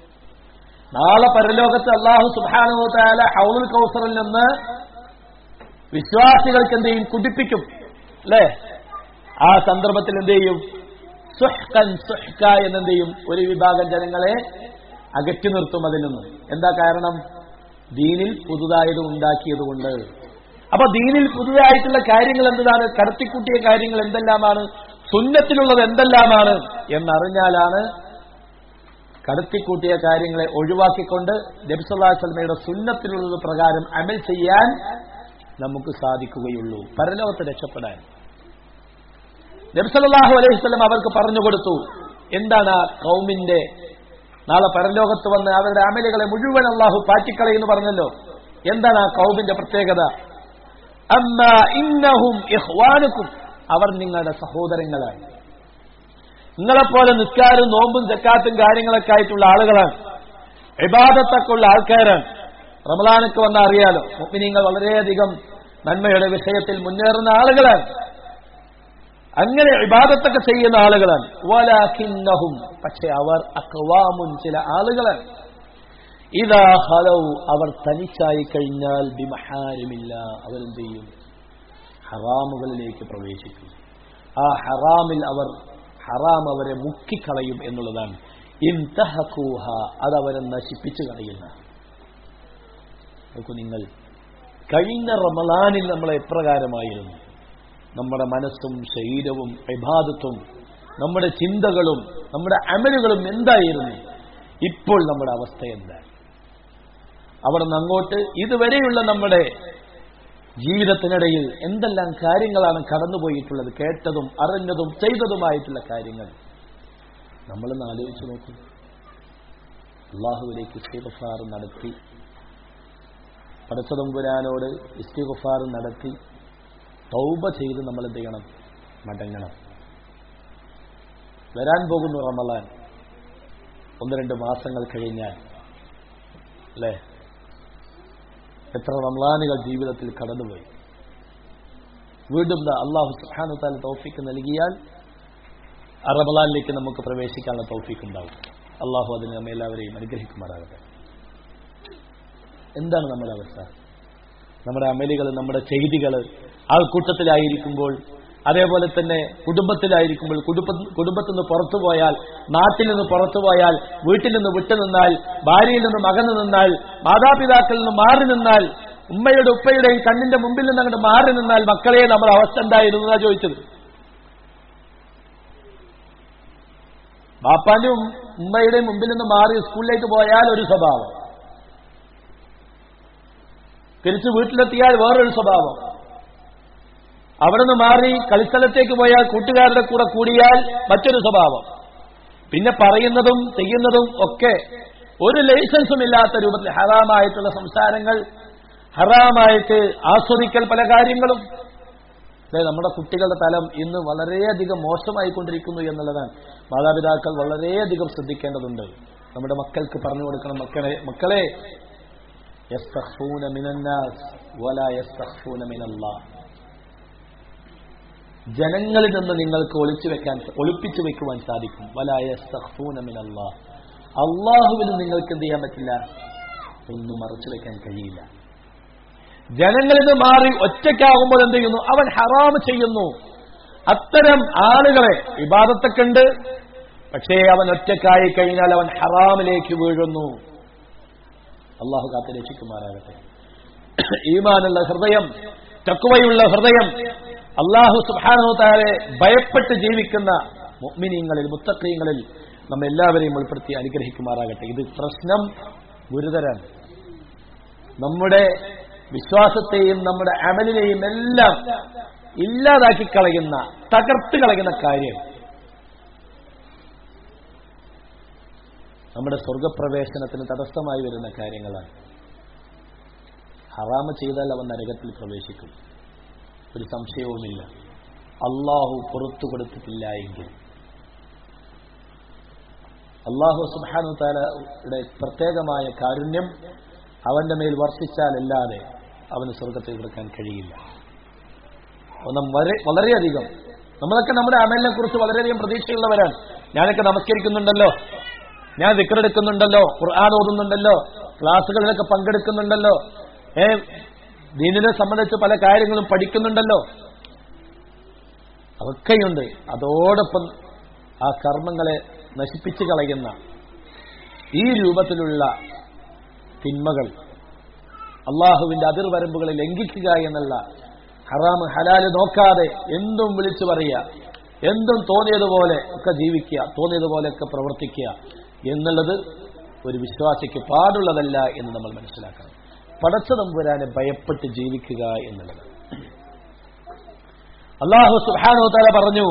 നാളെ പരലോകത്ത് അള്ളാഹു സുബാനുല ഹൗലുൽ കൗസറിൽ നിന്ന് വിശ്വാസികൾക്ക് എന്ത് ചെയ്യും കുടിപ്പിക്കും അല്ലേ ആ സന്ദർഭത്തിൽ എന്ത് ചെയ്യും സുഹ്കൻ സുഹ്ക എന്നെന്ത് ചെയ്യും ഒരു വിഭാഗം ജനങ്ങളെ അകറ്റി നിർത്തും അതിൽ നിന്ന് എന്താ കാരണം ദീനിൽ പുതുതായത് ഉണ്ടാക്കിയതുകൊണ്ട് അപ്പൊ ദീനിൽ പുതുതായിട്ടുള്ള കാര്യങ്ങൾ എന്താണ് കടത്തിക്കൂട്ടിയ കാര്യങ്ങൾ എന്തെല്ലാമാണ് സുന്നത്തിലുള്ളത് എന്തെല്ലാമാണ് എന്നറിഞ്ഞാലാണ് കടത്തിക്കൂട്ടിയ കാര്യങ്ങളെ ഒഴിവാക്കിക്കൊണ്ട് നബ്സല്ലാ സ്വലമയുടെ സുന്നത്തിലുള്ളത് പ്രകാരം അമൽ ചെയ്യാൻ നമുക്ക് സാധിക്കുകയുള്ളൂ പരലോകത്ത് രക്ഷപ്പെടാൻ നബ്സല്ലാഹു അലൈഹി സ്വലം അവർക്ക് പറഞ്ഞു കൊടുത്തു എന്താണ് ആ കൗമിന്റെ നാളെ പരലോകത്ത് വന്ന് അവരുടെ അമലുകളെ മുഴുവൻ അള്ളാഹു പാറ്റിക്കളയെന്ന് പറഞ്ഞല്ലോ എന്താണ് ആ കൗമിന്റെ പ്രത്യേകത അമ്മ ഇന്നഹും ഇഹ്വാനുക്കും അവർ നിങ്ങളുടെ സഹോദരങ്ങളാണ് നിങ്ങളെപ്പോലെ നിസ്കാരും നോമ്പും ചക്കാത്തും കാര്യങ്ങളൊക്കെ ആയിട്ടുള്ള ആളുകളാണ് ഇബാദത്തൊക്കെ ഉള്ള ആൾക്കാരാണ് റമദാനൊക്കെ വന്നാൽ അറിയാലോ മുപ്പിനിങ്ങൾ വളരെയധികം നന്മയുടെ വിഷയത്തിൽ മുന്നേറുന്ന ആളുകളാണ് അങ്ങനെ ഇബാദത്തൊക്കെ ചെയ്യുന്ന ആളുകളാണ് വലാഖിന്നഹും പക്ഷെ അവർ അക്വാമുൻ ചില ആളുകളാണ് ഇതാ ഹലൗ അവർ തനിച്ചായി കഴിഞ്ഞാൽ ബിമഹാരുമില്ല അവരെന്ത് ചെയ്യും ഹറാമുകളിലേക്ക് പ്രവേശിക്കും ആ ഹറാമിൽ അവർ ഹറാം അവരെ മുക്കിക്കളയും എന്നുള്ളതാണ് ഇൻതഹക്കൂഹ അതവരെ നശിപ്പിച്ചു കളയുന്ന നോക്കൂ നിങ്ങൾ കഴിഞ്ഞ റമലാനിൽ നമ്മൾ എപ്രകാരമായിരുന്നു നമ്മുടെ മനസ്സും ശരീരവും വിഭാദത്വം നമ്മുടെ ചിന്തകളും നമ്മുടെ അമലുകളും എന്തായിരുന്നു ഇപ്പോൾ നമ്മുടെ അവസ്ഥ എന്താണ് അവിടെ നിന്ന് അങ്ങോട്ട് ഇതുവരെയുള്ള നമ്മുടെ ജീവിതത്തിനിടയിൽ എന്തെല്ലാം കാര്യങ്ങളാണ് കടന്നുപോയിട്ടുള്ളത് കേട്ടതും അറിഞ്ഞതും ചെയ്തതുമായിട്ടുള്ള കാര്യങ്ങൾ നമ്മളൊന്ന് ആലോചിച്ച് നോക്കും അള്ളാഹുവിലേക്ക് ഇസ്തിഗഫാർ നടത്തി പടച്ചതമ്പുരാനോട് ഇസ്തിഗഫാർ നടത്തി തൗബ ചെയ്ത് നമ്മൾ എന്ത് ചെയ്യണം മടങ്ങണം വരാൻ പോകുന്നു റമലാൻ ഒന്ന് രണ്ട് മാസങ്ങൾ കഴിഞ്ഞാൽ അല്ലേ എത്ര റംലാനുകൾ ജീവിതത്തിൽ കടന്നുപോയി വീണ്ടും അള്ളാഹു സുഹാനു താല തൗഫീക്ക് നൽകിയാൽ ആ റമലാനിലേക്ക് നമുക്ക് പ്രവേശിക്കാനുള്ള തൗഫീക്ക് ഉണ്ടാവും അള്ളാഹു അതിന് നമ്മെ എല്ലാവരെയും അനുഗ്രഹിക്കുമാറാകട്ടെ എന്താണ് നമ്മുടെ അവസ്ഥ നമ്മുടെ അമലുകൾ നമ്മുടെ ചെയ്തികൾ ആൾക്കൂട്ടത്തിലായിരിക്കുമ്പോൾ അതേപോലെ തന്നെ കുടുംബത്തിലായിരിക്കുമ്പോൾ കുടുംബ കുടുംബത്തിൽ നിന്ന് പുറത്തു പോയാൽ നാട്ടിൽ നിന്ന് പുറത്തു പോയാൽ വീട്ടിൽ നിന്ന് വിട്ടുനിന്നാൽ ഭാര്യയിൽ നിന്ന് മകന്നു നിന്നാൽ മാതാപിതാക്കളിൽ നിന്ന് മാറി നിന്നാൽ ഉമ്മയുടെ ഉപ്പയുടെയും കണ്ണിന്റെ മുമ്പിൽ നിന്ന് അങ്ങോട്ട് മാറി നിന്നാൽ മക്കളെ നമ്മുടെ അവസ്ഥ എന്തായിരുന്നു എന്നാ ചോദിച്ചത് ബാപ്പാന്റെ ഉമ്മയുടെയും മുമ്പിൽ നിന്ന് മാറി സ്കൂളിലേക്ക് പോയാൽ ഒരു സ്വഭാവം തിരിച്ച് വീട്ടിലെത്തിയാൽ വേറൊരു സ്വഭാവം അവിടെ നിന്ന് മാറി കളിസ്ഥലത്തേക്ക് പോയാൽ കൂട്ടുകാരുടെ കൂടെ കൂടിയാൽ മറ്റൊരു സ്വഭാവം പിന്നെ പറയുന്നതും ചെയ്യുന്നതും ഒക്കെ ഒരു ലൈസൻസും ഇല്ലാത്ത രൂപത്തിൽ ഹറാമായിട്ടുള്ള സംസാരങ്ങൾ ഹറാമായിട്ട് ആസ്വദിക്കൽ പല കാര്യങ്ങളും അതെ നമ്മുടെ കുട്ടികളുടെ തലം ഇന്ന് വളരെയധികം മോശമായിക്കൊണ്ടിരിക്കുന്നു എന്നുള്ളതാണ് മാതാപിതാക്കൾ വളരെയധികം ശ്രദ്ധിക്കേണ്ടതുണ്ട് നമ്മുടെ മക്കൾക്ക് പറഞ്ഞു കൊടുക്കണം മക്കളെ മക്കളെ യസ്തഖ്ഫൂന മിനന്നാസ് വലാ യസ്തഖ്ഫൂന മിനല്ലാഹ് ജനങ്ങളിൽ നിന്ന് നിങ്ങൾക്ക് ഒളിച്ചു വെക്കാൻ ഒളിപ്പിച്ചു വെക്കുവാൻ സാധിക്കും വലായ സഹൂനമിനല്ലാ അള്ളാഹുവിന് നിങ്ങൾക്ക് എന്ത് ചെയ്യാൻ പറ്റില്ല ഒന്നും മറച്ചു വെക്കാൻ കഴിയില്ല ജനങ്ങളിൽ നിന്ന് മാറി ഒറ്റയ്ക്കാകുമ്പോൾ എന്ത് ചെയ്യുന്നു അവൻ ഹറാമ് ചെയ്യുന്നു അത്തരം ആളുകളെ വിവാദത്തൊക്കെ ഉണ്ട് പക്ഷേ അവൻ ഒറ്റക്കായി കഴിഞ്ഞാൽ അവൻ ഹറാമിലേക്ക് വീഴുന്നു അള്ളാഹു കാത്ത് രക്ഷിക്കുമാറാകട്ടെ ഈമാനുള്ള ഹൃദയം ചക്കുവയുള്ള ഹൃദയം അള്ളാഹു സുബാനോതാരെ ഭയപ്പെട്ട് ജീവിക്കുന്ന മുഅ്മിനീങ്ങളിൽ മുത്തക്കീങ്ങളിൽ നമ്മെല്ലാവരെയും ഉൾപ്പെടുത്തി അനുഗ്രഹിക്കുമാറാകട്ടെ ഇത് പ്രശ്നം ഗുരുതരാണ് നമ്മുടെ വിശ്വാസത്തെയും നമ്മുടെ അമലിനെയും എല്ലാം ഇല്ലാതാക്കി കളയുന്ന തകർത്ത് കളയുന്ന കാര്യം നമ്മുടെ സ്വർഗപ്രവേശനത്തിന് തടസ്സമായി വരുന്ന കാര്യങ്ങളാണ് ഹറാമ് ചെയ്താൽ അവൻ നരകത്തിൽ പ്രവേശിക്കും ഒരു സംശയവുമില്ല അള്ളാഹു പുറത്തു കൊടുത്തിട്ടില്ല എങ്കിൽ അള്ളാഹു സുബാനു താലയുടെ പ്രത്യേകമായ കാരുണ്യം അവന്റെ മേൽ വർഷിച്ചാലല്ലാതെ അവന് സ്വർഗത്തിൽ കൊടുക്കാൻ കഴിയില്ല ഒന്നും വളരെ വളരെയധികം നമ്മളൊക്കെ നമ്മുടെ അമലിനെ കുറിച്ച് വളരെയധികം പ്രതീക്ഷയുള്ളവരാണ് ഞാനൊക്കെ നമസ്കരിക്കുന്നുണ്ടല്ലോ ഞാൻ വിക്രെടുക്കുന്നുണ്ടല്ലോ ഖുർആൻ ഓതുന്നുണ്ടല്ലോ ക്ലാസ്സുകളിലൊക്കെ പങ്കെടുക്കുന്നുണ്ടല്ലോ ഏ ദീനിനെ സംബന്ധിച്ച് പല കാര്യങ്ങളും പഠിക്കുന്നുണ്ടല്ലോ അതൊക്കെയുണ്ട് അതോടൊപ്പം ആ കർമ്മങ്ങളെ നശിപ്പിച്ചു കളയുന്ന ഈ രൂപത്തിലുള്ള തിന്മകൾ അള്ളാഹുവിന്റെ അതിർവരമ്പുകളെ ലംഘിക്കുക എന്നുള്ള ഹറാമ് ഹലാല് നോക്കാതെ എന്തും വിളിച്ചു പറയുക എന്തും തോന്നിയതുപോലെ ഒക്കെ ജീവിക്കുക തോന്നിയതുപോലെയൊക്കെ പ്രവർത്തിക്കുക എന്നുള്ളത് ഒരു വിശ്വാസിക്ക് പാടുള്ളതല്ല എന്ന് നമ്മൾ മനസ്സിലാക്കണം പടച്ച തമ്പുരാനെ ഭയപ്പെട്ട് ജീവിക്കുക എന്നുള്ളത് അള്ളാഹു സുഹാനോ തല പറഞ്ഞു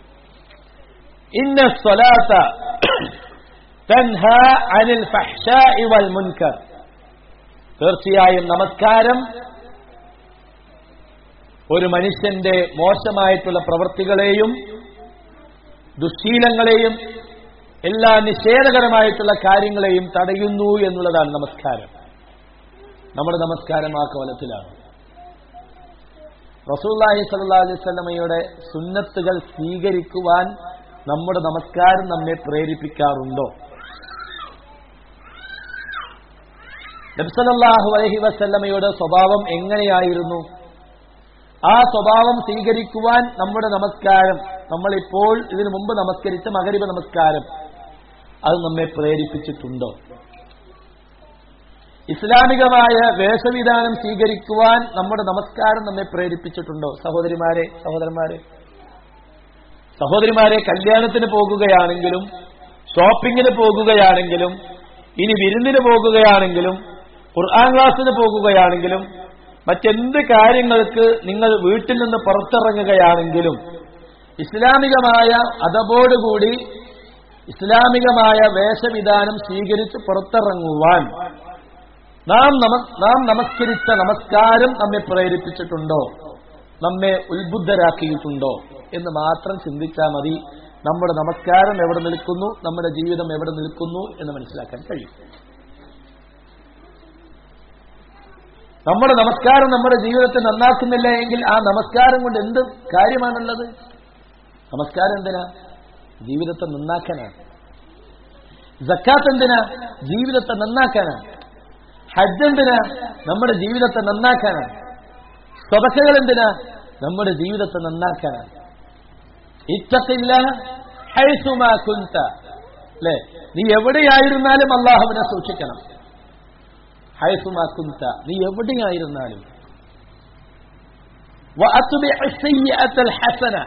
ഇന്ന സ്വലാത്ത തൻഹ അനിൽ ഫഹ്ശാഇ വൽ മുൻകർ തീർച്ചയായും നമസ്കാരം ഒരു മനുഷ്യന്റെ മോശമായിട്ടുള്ള പ്രവൃത്തികളെയും ദുശീലങ്ങളെയും എല്ലാ നിഷേധകരമായിട്ടുള്ള കാര്യങ്ങളെയും തടയുന്നു എന്നുള്ളതാണ് നമസ്കാരം നമ്മുടെ നമസ്കാരം ആ കോലത്തിലാണ് റസൂല്ലാഹി സല്ലാ അലൈവല്ലമയുടെ സുന്നത്തുകൾ സ്വീകരിക്കുവാൻ നമ്മുടെ നമസ്കാരം നമ്മെ പ്രേരിപ്പിക്കാറുണ്ടോ നബ്സലല്ലാഹു അലഹി വസല്ലമയുടെ സ്വഭാവം എങ്ങനെയായിരുന്നു ആ സ്വഭാവം സ്വീകരിക്കുവാൻ നമ്മുടെ നമസ്കാരം നമ്മളിപ്പോൾ ഇതിനു മുമ്പ് നമസ്കരിച്ച മകരിബ നമസ്കാരം അത് നമ്മെ പ്രേരിപ്പിച്ചിട്ടുണ്ടോ ഇസ്ലാമികമായ വേഷവിധാനം സ്വീകരിക്കുവാൻ നമ്മുടെ നമസ്കാരം നമ്മെ പ്രേരിപ്പിച്ചിട്ടുണ്ടോ സഹോദരിമാരെ സഹോദരന്മാരെ സഹോദരിമാരെ കല്യാണത്തിന് പോകുകയാണെങ്കിലും ഷോപ്പിങ്ങിന് പോകുകയാണെങ്കിലും ഇനി വിരുന്നിന് പോകുകയാണെങ്കിലും ഖുർആൻ ക്ലാസ്സിന് പോകുകയാണെങ്കിലും മറ്റെന്ത് കാര്യങ്ങൾക്ക് നിങ്ങൾ വീട്ടിൽ നിന്ന് പുറത്തിറങ്ങുകയാണെങ്കിലും ഇസ്ലാമികമായ അതബോടുകൂടി ഇസ്ലാമികമായ വേഷവിധാനം സ്വീകരിച്ച് പുറത്തിറങ്ങുവാൻ നാം നമ നാം നമസ്കരിച്ച നമസ്കാരം നമ്മെ പ്രേരിപ്പിച്ചിട്ടുണ്ടോ നമ്മെ ഉത്ബുദ്ധരാക്കിയിട്ടുണ്ടോ എന്ന് മാത്രം ചിന്തിച്ചാൽ മതി നമ്മുടെ നമസ്കാരം എവിടെ നിൽക്കുന്നു നമ്മുടെ ജീവിതം എവിടെ നിൽക്കുന്നു എന്ന് മനസ്സിലാക്കാൻ കഴിയും നമ്മുടെ നമസ്കാരം നമ്മുടെ ജീവിതത്തെ നന്നാക്കുന്നില്ല എങ്കിൽ ആ നമസ്കാരം കൊണ്ട് എന്ത് കാര്യമാണുള്ളത് നമസ്കാരം എന്തിനാ ജീവിതത്തെ നന്നാക്കാനാണ് ജക്കാത്ത് എന്തിനാ ജീവിതത്തെ നന്നാക്കാനാണ് ഹജ്ജ് എന്തിനാ നമ്മുടെ ജീവിതത്തെ നന്നാക്കാനാണ് സ്വതക്കകൾ എന്തിനാ നമ്മുടെ ജീവിതത്തെ നന്നാക്കാനാണ് ഇത്തത്തില്ല ഹൈസുമാ കുന്ത അല്ലെ നീ എവിടെയായിരുന്നാലും അള്ളാഹുവിനെ സൂക്ഷിക്കണം ഹൈസുമാ കുന്ത നീ എവിടെയായിരുന്നാലും وأتبع السيئة الحسنة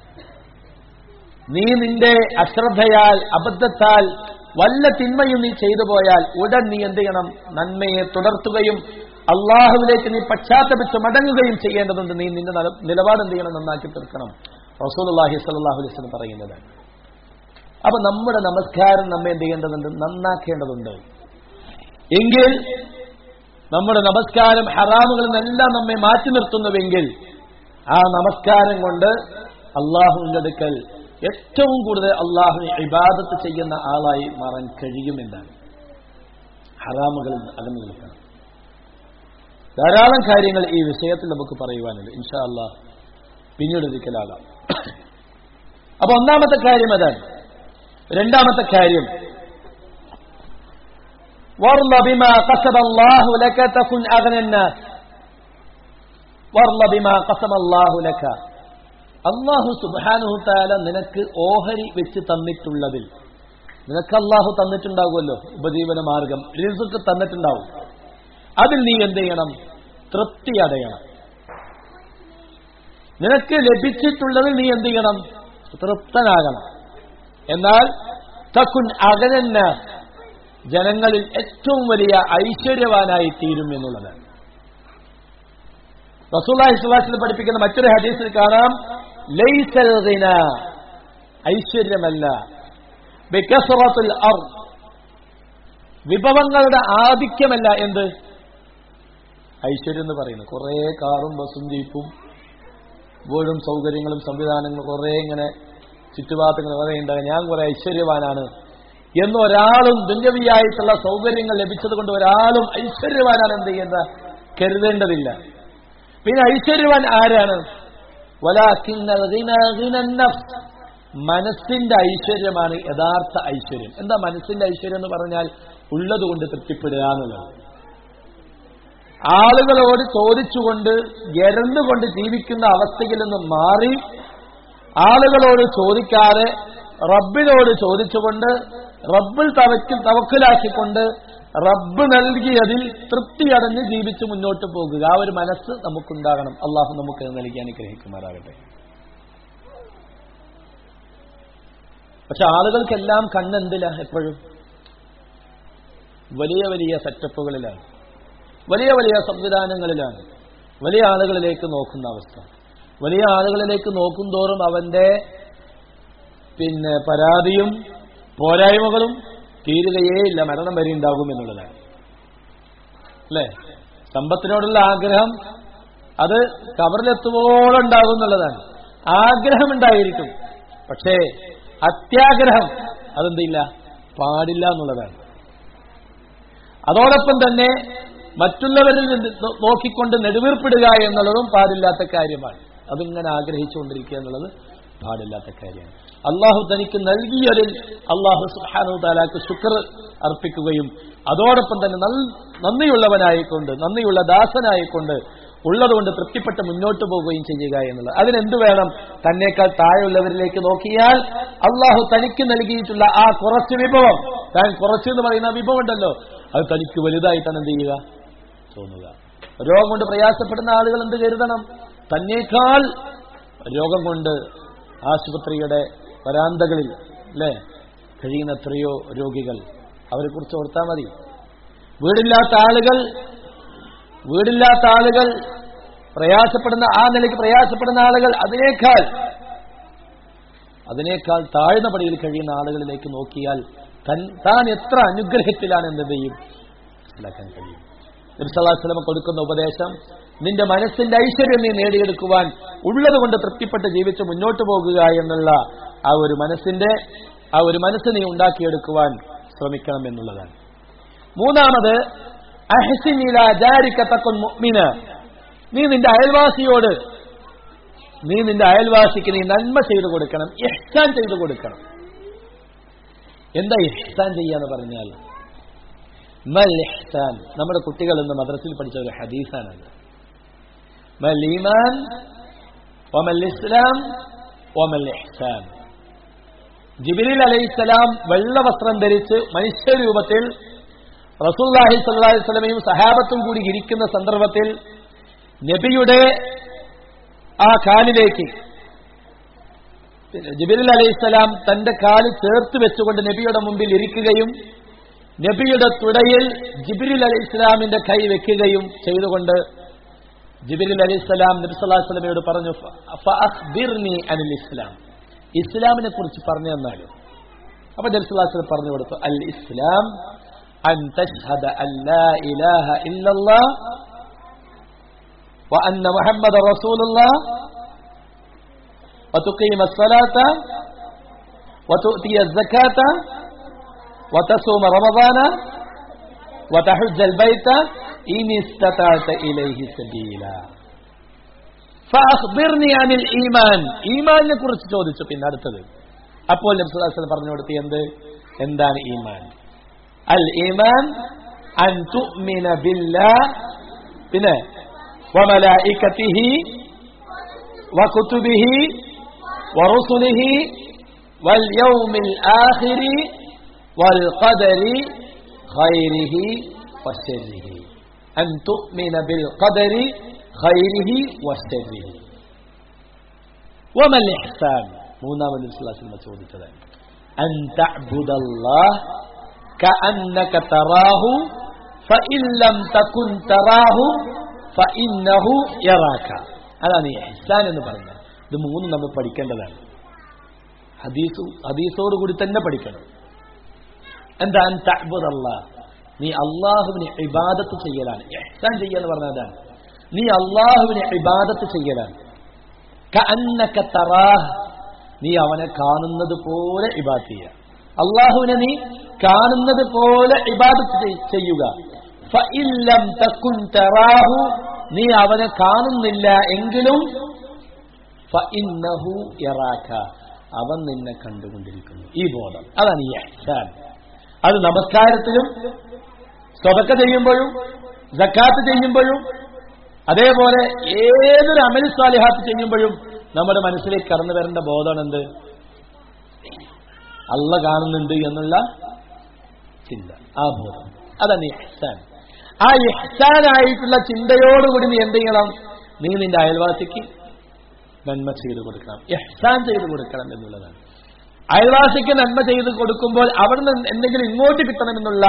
നീ നിന്റെ അശ്രദ്ധയാൽ അബദ്ധത്താൽ വല്ല തിന്മയും നീ ചെയ്തു പോയാൽ ഉടൻ നീ എന്ത് ചെയ്യണം നന്മയെ തുടർത്തുകയും അള്ളാഹുവിലേക്ക് നീ പശ്ചാത്തപിച്ച് മടങ്ങുകയും ചെയ്യേണ്ടതുണ്ട് നീ നിന്റെ നില- നിലപാട് എന്ത് ചെയ്യണം നന്നാക്കി തീർക്കണം റസൂലുള്ളാഹി സ്വല്ലല്ലാഹു അലൈഹി വസല്ലം പറയുന്നത് അപ്പൊ നമ്മുടെ നമസ്കാരം നമ്മെ എന്ത് ചെയ്യേണ്ടതുണ്ട് നന്നാക്കേണ്ടതുണ്ട് എങ്കിൽ നമ്മുടെ നമസ്കാരം ഹറാമുകളിൽ നിന്നെല്ലാം നമ്മെ മാറ്റി നിർത്തുന്നുവെങ്കിൽ ആ നമസ്കാരം കൊണ്ട് അള്ളാഹുവിന്റെ അടുക്കൽ ഏറ്റവും കൂടുതൽ അള്ളാഹുവിനെ ഇബാദത്ത് ചെയ്യുന്ന ആളായി മാറാൻ കഴിയുമെന്നാണ് ഹറാമുകളിൽ അകന്നു നിൽക്കണം ധാരാളം കാര്യങ്ങൾ ഈ വിഷയത്തിൽ നമുക്ക് പറയുവാനുണ്ട് ഇൻഷാ അള്ളാഹ് പിന്നീട് ഒരിക്കലാകാം അപ്പൊ ഒന്നാമത്തെ കാര്യം അതാണ് രണ്ടാമത്തെ കാര്യം وارض بما قسم الله لك تكن أغنى الناس وارض بما قسم الله لك അള്ളാഹു സുബാനുഹു താല നിനക്ക് ഓഹരി വെച്ച് തന്നിട്ടുള്ളതിൽ നിനക്ക് അള്ളാഹു തന്നിട്ടുണ്ടാകുമല്ലോ ഉപജീവന മാർഗം റിസുക്ക് തന്നിട്ടുണ്ടാവും അതിൽ നീ എന്ത് ചെയ്യണം തൃപ്തി അടയണം നിനക്ക് ലഭിച്ചിട്ടുള്ളതിൽ നീ എന്ത് ചെയ്യണം തൃപ്തനാകണം എന്നാൽ തക്കുൻ അകനന്ന ജനങ്ങളിൽ ഏറ്റവും വലിയ ഐശ്വര്യവാനായി തീരും എന്നുള്ളതാണ് റസൂല്ലാഹി സ്വലാസിൽ പഠിപ്പിക്കുന്ന മറ്റൊരു ഹദീസിൽ കാണാം ലൈസൽ ഗിന ഐശ്വര്യമല്ല ബികസ്റത്തുൽ അർദ് വിഭവങ്ങളുടെ ആധിക്യമല്ല എന്ത് ഐശ്വര്യം എന്ന് പറയുന്നത് കുറേ കാറും ബസും ജീപ്പും വീടും സൗകര്യങ്ങളും സംവിധാനങ്ങളും കുറേ ഇങ്ങനെ ചുറ്റുപാടങ്ങൾ കുറേ ഉണ്ടാകും ഞാൻ കുറെ ഐശ്വര്യവാനാണ് എന്ന് ഒരാളും ദുന്യവിയായിട്ടുള്ള സൗകര്യങ്ങൾ ലഭിച്ചത് കൊണ്ട് ഒരാളും ഐശ്വര്യവാനാണ് എന്ത് ചെയ്യുന്ന കരുതേണ്ടതില്ല പിന്നെ ഐശ്വര്യവാൻ ആരാണ് വലാക്കിന്നൽ ഗിന ഗിന നഫ്സ്. മനസ്സിന്റെ ഐശ്വര്യമാണ് യഥാർത്ഥ ഐശ്വര്യം എന്താ മനസ്സിന്റെ ഐശ്വര്യം എന്ന് പറഞ്ഞാൽ ഉള്ളത് കൊണ്ട് തൃപ്തിപ്പെടുക എന്നുള്ളത് ആളുകളോട് ചോദിച്ചുകൊണ്ട് എരന്നുകൊണ്ട് ജീവിക്കുന്ന അവസ്ഥയിൽ നിന്ന് മാറി ആളുകളോട് ചോദിക്കാതെ റബ്ബിനോട് ചോദിച്ചുകൊണ്ട് റബ്ബിൽ തവക്കിൽ തവക്കലാക്കിക്കൊണ്ട് റബ്ബ് നൽകിയതിൽ തൃപ്തിയടഞ്ഞ് ജീവിച്ച് മുന്നോട്ട് പോകുക ആ ഒരു മനസ്സ് നമുക്കുണ്ടാകണം അള്ളാഹു നമുക്ക് അത് നൽകി അനുഗ്രഹിക്കുമാറാകട്ടെ പക്ഷെ ആളുകൾക്കെല്ലാം കണ്ണെന്തില്ല എപ്പോഴും വലിയ വലിയ സെറ്റപ്പുകളിലാണ് വലിയ വലിയ സംവിധാനങ്ങളിലാണ് വലിയ ആളുകളിലേക്ക് നോക്കുന്ന അവസ്ഥ വലിയ ആളുകളിലേക്ക് നോക്കും തോറും അവന്റെ പിന്നെ പരാതിയും പോരായ്മകളും തീരുകയേ ഇല്ല മരണം വരെ ഉണ്ടാകും എന്നുള്ളതാണ് അല്ലേ സമ്പത്തിനോടുള്ള ആഗ്രഹം അത് കവറിലെത്തുവോളം ഉണ്ടാകും എന്നുള്ളതാണ് ആഗ്രഹം ഉണ്ടായിരിക്കും പക്ഷേ അത്യാഗ്രഹം അതെന്തില്ല പാടില്ല എന്നുള്ളതാണ് അതോടൊപ്പം തന്നെ മറ്റുള്ളവരിൽ നിന്ന് നോ- നോക്കിക്കൊണ്ട് നെടുവീർപ്പിടുക എന്നുള്ളതും പാടില്ലാത്ത കാര്യമാണ് അതിങ്ങനെ ആഗ്രഹിച്ചുകൊണ്ടിരിക്കുക എന്നുള്ളത് പാടില്ലാത്ത കാര്യമാണ് അള്ളാഹു തനിക്ക് നൽകിയതിൽ അള്ളാഹു സുഹാനു താലാക്ക് ശുക്ർ അർപ്പിക്കുകയും അതോടൊപ്പം തന്നെ നൽ- നന്ദിയുള്ളവനായിക്കൊണ്ട് നന്ദിയുള്ള ദാസനായിക്കൊണ്ട് ഉള്ളതുകൊണ്ട് തൃപ്തിപ്പെട്ട് മുന്നോട്ട് പോവുകയും ചെയ്യുക എന്നുള്ളത് അതിനെന്ത് വേണം തന്നേക്കാൾ താഴെയുള്ളവരിലേക്ക് നോക്കിയാൽ അള്ളാഹു തനിക്ക് നൽകിയിട്ടുള്ള ആ കുറച്ച് വിഭവം താൻ കുറച്ച് എന്ന് പറയുന്ന ആ വിഭവം ഉണ്ടല്ലോ അത് തനിക്ക് വലുതായിട്ടാണ് എന്ത് ചെയ്യുക തോന്നുക രോഗം കൊണ്ട് പ്രയാസപ്പെടുന്ന ആളുകൾ എന്ത് കരുതണം തന്നേക്കാൾ രോഗം കൊണ്ട് ആശുപത്രിയുടെ വരാന്തകളിൽ അല്ലേ കഴിയുന്ന എത്രയോ രോഗികൾ അവരെ കുറിച്ച് ഓർത്താൽ മതി വീടില്ലാത്ത ആളുകൾ വീടില്ലാത്ത ആളുകൾ പ്രയാസപ്പെടുന്ന ആ നിലയ്ക്ക് പ്രയാസപ്പെടുന്ന ആളുകൾ അതിനേക്കാൾ അതിനേക്കാൾ താഴ്ന്ന പടിയിൽ കഴിയുന്ന ആളുകളിലേക്ക് നോക്കിയാൽ തൻ- താൻ എത്ര അനുഗ്രഹത്തിലാണ് എന്ത് ചെയ്യും മനസ്സിലാക്കാൻ കഴിയും നബിസല്ലാസ്ലമ കൊടുക്കുന്ന ഉപദേശം നിന്റെ മനസ്സിന്റെ ഐശ്വര്യം നീ നേടിയെടുക്കുവാൻ ഉള്ളത് കൊണ്ട് തൃപ്തിപ്പെട്ട് ജീവിച്ച് മുന്നോട്ട് പോകുക എന്നുള്ള ആ ഒരു മനസ്സിന്റെ ആ ഒരു മനസ്സ് നീ ഉണ്ടാക്കിയെടുക്കുവാൻ ശ്രമിക്കണം എന്നുള്ളതാണ് മൂന്നാമത് അഹസിനില ജാരിക്കത്തക്കൊൻ മുഅ്മിന നീ നിന്റെ അയൽവാസിയോട് നീ നിന്റെ അയൽവാസിക്ക് നീ നന്മ ചെയ്തു കൊടുക്കണം ഇഹ്സാൻ ചെയ്തു കൊടുക്കണം എന്താ ഇഹ്സാൻ ചെയ്യാന്ന് പറഞ്ഞാൽ മൽ ഇഹ്സാൻ നമ്മുടെ കുട്ടികൾ ഇന്ന് മദ്രസയിൽ പഠിച്ച ഒരു ഹദീസാണത് മൽ ഈമാൻ വമൽ ഇസ്ലാം വമൽ ഇഹ്സാൻ ജിബിലിൽ അലൈഹിസ്സലാം വെള്ള വസ്ത്രം ധരിച്ച് മനുഷ്യരൂപത്തിൽ റസൂല്ലാഹി സല്ലല്ലാഹി അലൈഹി വസല്ലമയും സഹാബത്തും കൂടി ഇരിക്കുന്ന സന്ദർഭത്തിൽ നബിയുടെ ആ കാലിലേക്ക് ജിബിലിൽ അലൈഹിസ്സലാം തന്റെ കാല് ചേർത്ത് വെച്ചുകൊണ്ട് നബിയുടെ മുമ്പിൽ ഇരിക്കുകയും നബിയുടെ തുടയിൽ ജിബിരിൽ അലൈഹി ഇസ്ലാമിന്റെ കൈ വെക്കുകയും ചെയ്തുകൊണ്ട് ജിബിരിൽ അലൈഹി സ്വലാം നബി സല്ലല്ലാഹു അലൈഹി വസല്ലമയോട് പറഞ്ഞു ഫഅഖ്ബിർനി അനിൽ ഇസ്ലാം ഇസ്ലാമിനെ കുറിച്ച് പറഞ്ഞു തന്നാലും അപ്പൊ നബി സല്ലല്ലാഹു അലൈഹി വസല്ലം പറഞ്ഞു കൊടുത്തു അൽ ഇസ്ലാം അൻ തഷ്ഹദ അല്ലാ ഇലാഹ ഇല്ലല്ലാഹ് وأن محمد رسول الله وتقيم الصلاة وتؤتي الزكاة وتصوم رمضان وتحج البيت إن استطعت إليه سبيلا فأخبرني عن الإيمان ഈമാനിനെ കുറിച്ച് ചോദിച്ചു പിന്നെ അടുത്തത് അപ്പോൾ നബ്സുല്ലാസ്ലം പറഞ്ഞു കൊടുത്തി എന്ത് എന്താണ് ഈമാൻ അൽ ഈമാൻ അൻ തുഅ്മിന ബില്ലാഹ് പിന്നെ وملائكته وكتبه ورسله واليوم الآخر والقدر خيره وشره أن تؤمن بالقدر خيره وشره وما الإحسان മൂന്നാമത് നബി സല്ലല്ലാഹു അലൈഹി വസല്ലം ചോദിച്ചത് അൻ തഅബുദല്ലാഹ് കഅന്നക തറാഹു ഫഇൻ ലം തകുൻ തറാഹു ഫഇന്നഹു യറാക അതാണ് ഈ ഇഹ്സാൻ എന്ന് പറയുന്നത് ഇത് മൂന്നും നമ്മൾ പഠിക്കേണ്ടതാണ് ഹദീസും ഹദീസോട് കൂടി തന്നെ പഠിക്കണം എന്താ അൻ തഅബുദല്ലാഹ് നീ അള്ളാഹുവിന് ഇബാദത്ത് ചെയ്യലാണ് ഇഹ്സാൻ ചെയ്യാന്ന് പറഞ്ഞതാണ് നീ അള്ളാഹുവിന് ഇബാദത്ത് ചെയ്യലാണ് കഅന്നക തറാഹ് നീ അവനെ കാണുന്നത് പോലെ ഇബാദത്ത് ചെയ്യുക അള്ളാഹുവിനെ നീ കാണുന്നത് പോലെ ഇബാദത്ത് ചെയ്യുക ഫഇല്ലം തകുൻ തറാഹു നീ അവനെ കാണുന്നില്ല എങ്കിലും ഫഇന്നഹു യറാക അവൻ നിന്നെ കണ്ടുകൊണ്ടിരിക്കുന്നു ഈ ബോധം അതാണ് ഈ ഇഹ്സാൻ അത് നമസ്കാരത്തിലും സ്വതക്ക ചെയ്യുമ്പോഴും ജക്കാത്ത് ചെയ്യുമ്പോഴും അതേപോലെ ഏതൊരു അമൽ സ്വാലിഹാത്ത് ചെയ്യുമ്പോഴും നമ്മുടെ മനസ്സിലേക്ക് കടന്നു വരേണ്ട ബോധമാണ് എന്ത് അള്ള കാണുന്നുണ്ട് എന്നുള്ള ചിന്ത ആ ബോധം അതാണ് ഇഹ്സാൻ ആ ഇഹ്സാനായിട്ടുള്ള ചിന്തയോടുകൂടി നീ എന്ത് ചെയ്യണം നീ നിന്റെ അയൽവാസിക്ക് നന്മ ചെയ്തു കൊടുക്കണം ഇഹ്സാൻ ചെയ്തു കൊടുക്കണം എന്നുള്ളതാണ് അയൽവാസിക്ക് നന്മ ചെയ്ത് കൊടുക്കുമ്പോൾ അവിടുന്ന് എന്തെങ്കിലും ഇങ്ങോട്ട് കിട്ടണമെന്നുള്ള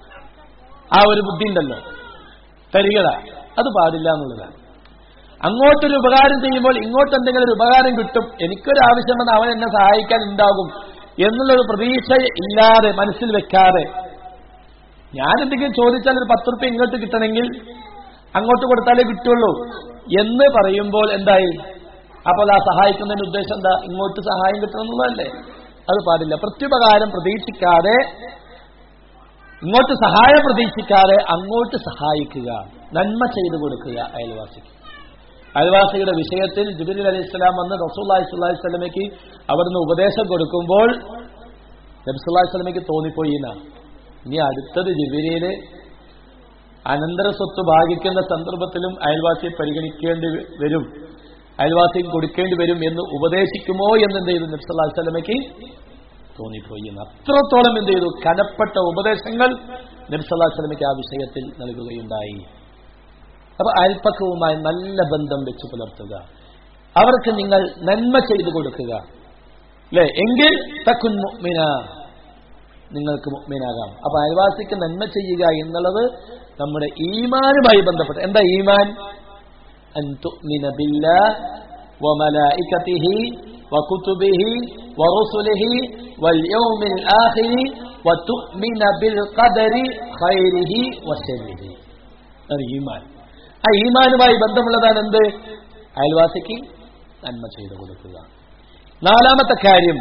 ആ ഒരു ബുദ്ധി ഉണ്ടല്ലോ തരികട അത് പാടില്ല എന്നുള്ളതാണ് അങ്ങോട്ടൊരു ഉപകാരം ചെയ്യുമ്പോൾ ഇങ്ങോട്ട് എന്തെങ്കിലും ഒരു ഉപകാരം കിട്ടും എനിക്കൊരു ആവശ്യം വന്ന് അവൻ എന്നെ സഹായിക്കാൻ ഉണ്ടാകും എന്നുള്ളൊരു പ്രതീക്ഷ ഇല്ലാതെ മനസ്സിൽ വെക്കാതെ ഞാൻ എന്തെങ്കിലും ചോദിച്ചാൽ ഒരു പത്ത് റുപ്യ ഇങ്ങോട്ട് കിട്ടണമെങ്കിൽ അങ്ങോട്ട് കൊടുത്താലേ കിട്ടുള്ളൂ എന്ന് പറയുമ്പോൾ എന്തായി അപ്പോൾ ആ സഹായിക്കുന്നതിന്റെ ഉദ്ദേശം എന്താ ഇങ്ങോട്ട് സഹായം കിട്ടണം എന്നുള്ളതല്ലേ അത് പാടില്ല പ്രത്യുപകാരം പ്രതീക്ഷിക്കാതെ ഇങ്ങോട്ട് സഹായം പ്രതീക്ഷിക്കാതെ അങ്ങോട്ട് സഹായിക്കുക നന്മ ചെയ്തു കൊടുക്കുക അയൽവാസിക്ക് അയൽവാസിയുടെ വിഷയത്തിൽ ജിബിലി അലൈഹി സ്വലാം വന്ന് റസൂല്ലാഹി സ്വല്ലാഹി സ്വലമയ്ക്ക് അവിടുന്ന് ഉപദേശം കൊടുക്കുമ്പോൾ നബ്സുല്ലാഹി സ്വലമയ്ക്ക് തോന്നിപ്പോയി എന്നാ ഇനി അടുത്തത് ജിബിരിയില് അനന്തര സ്വത്ത് ഭാഗിക്കുന്ന സന്ദർഭത്തിലും അയൽവാസിയെ പരിഗണിക്കേണ്ടി വരും അയൽവാസിക്ക് കൊടുക്കേണ്ടി വരും എന്ന് ഉപദേശിക്കുമോ എന്ന് എന്ത് ചെയ്തു നബ്സല്ലാഹി സ്വലമയ്ക്ക് തോന്നിപ്പോയി എന്ന് അത്രത്തോളം എന്ത് ചെയ്തു കനപ്പെട്ട ഉപദേശങ്ങൾ നബ്സല്ലാഹി സ്വലമയ്ക്ക് ആ വിഷയത്തിൽ നൽകുകയുണ്ടായി അപ്പൊ അയൽപ്പക്കവുമായി നല്ല ബന്ധം വെച്ച് പുലർത്തുക അവർക്ക് നിങ്ങൾ നന്മ ചെയ്തു കൊടുക്കുക അല്ലെ എങ്കിൽ തക്കുൻ മുഅ്മിന നിങ്ങൾക്ക് മുഅ്മിനാകാം അപ്പൊ അയൽവാസിക്ക് നന്മ ചെയ്യുക എന്നുള്ളത് നമ്മുടെ ഈമാനുമായി ബന്ധപ്പെട്ട് എന്താ ഈമാൻ അൻ തുഅ്മിന ബില്ലാഹ് وملائكته وكتبه ورسله واليوم الآخر وتؤمن بالقدر خيره وشره അത് ഈമാൻ ആ ഈമാനുമായി ബന്ധമുള്ളതാണ് എന്ത് അയൽവാസിക്ക് നന്മ ചെയ്തു കൊടുക്കുക നാലാമത്തെ കാര്യം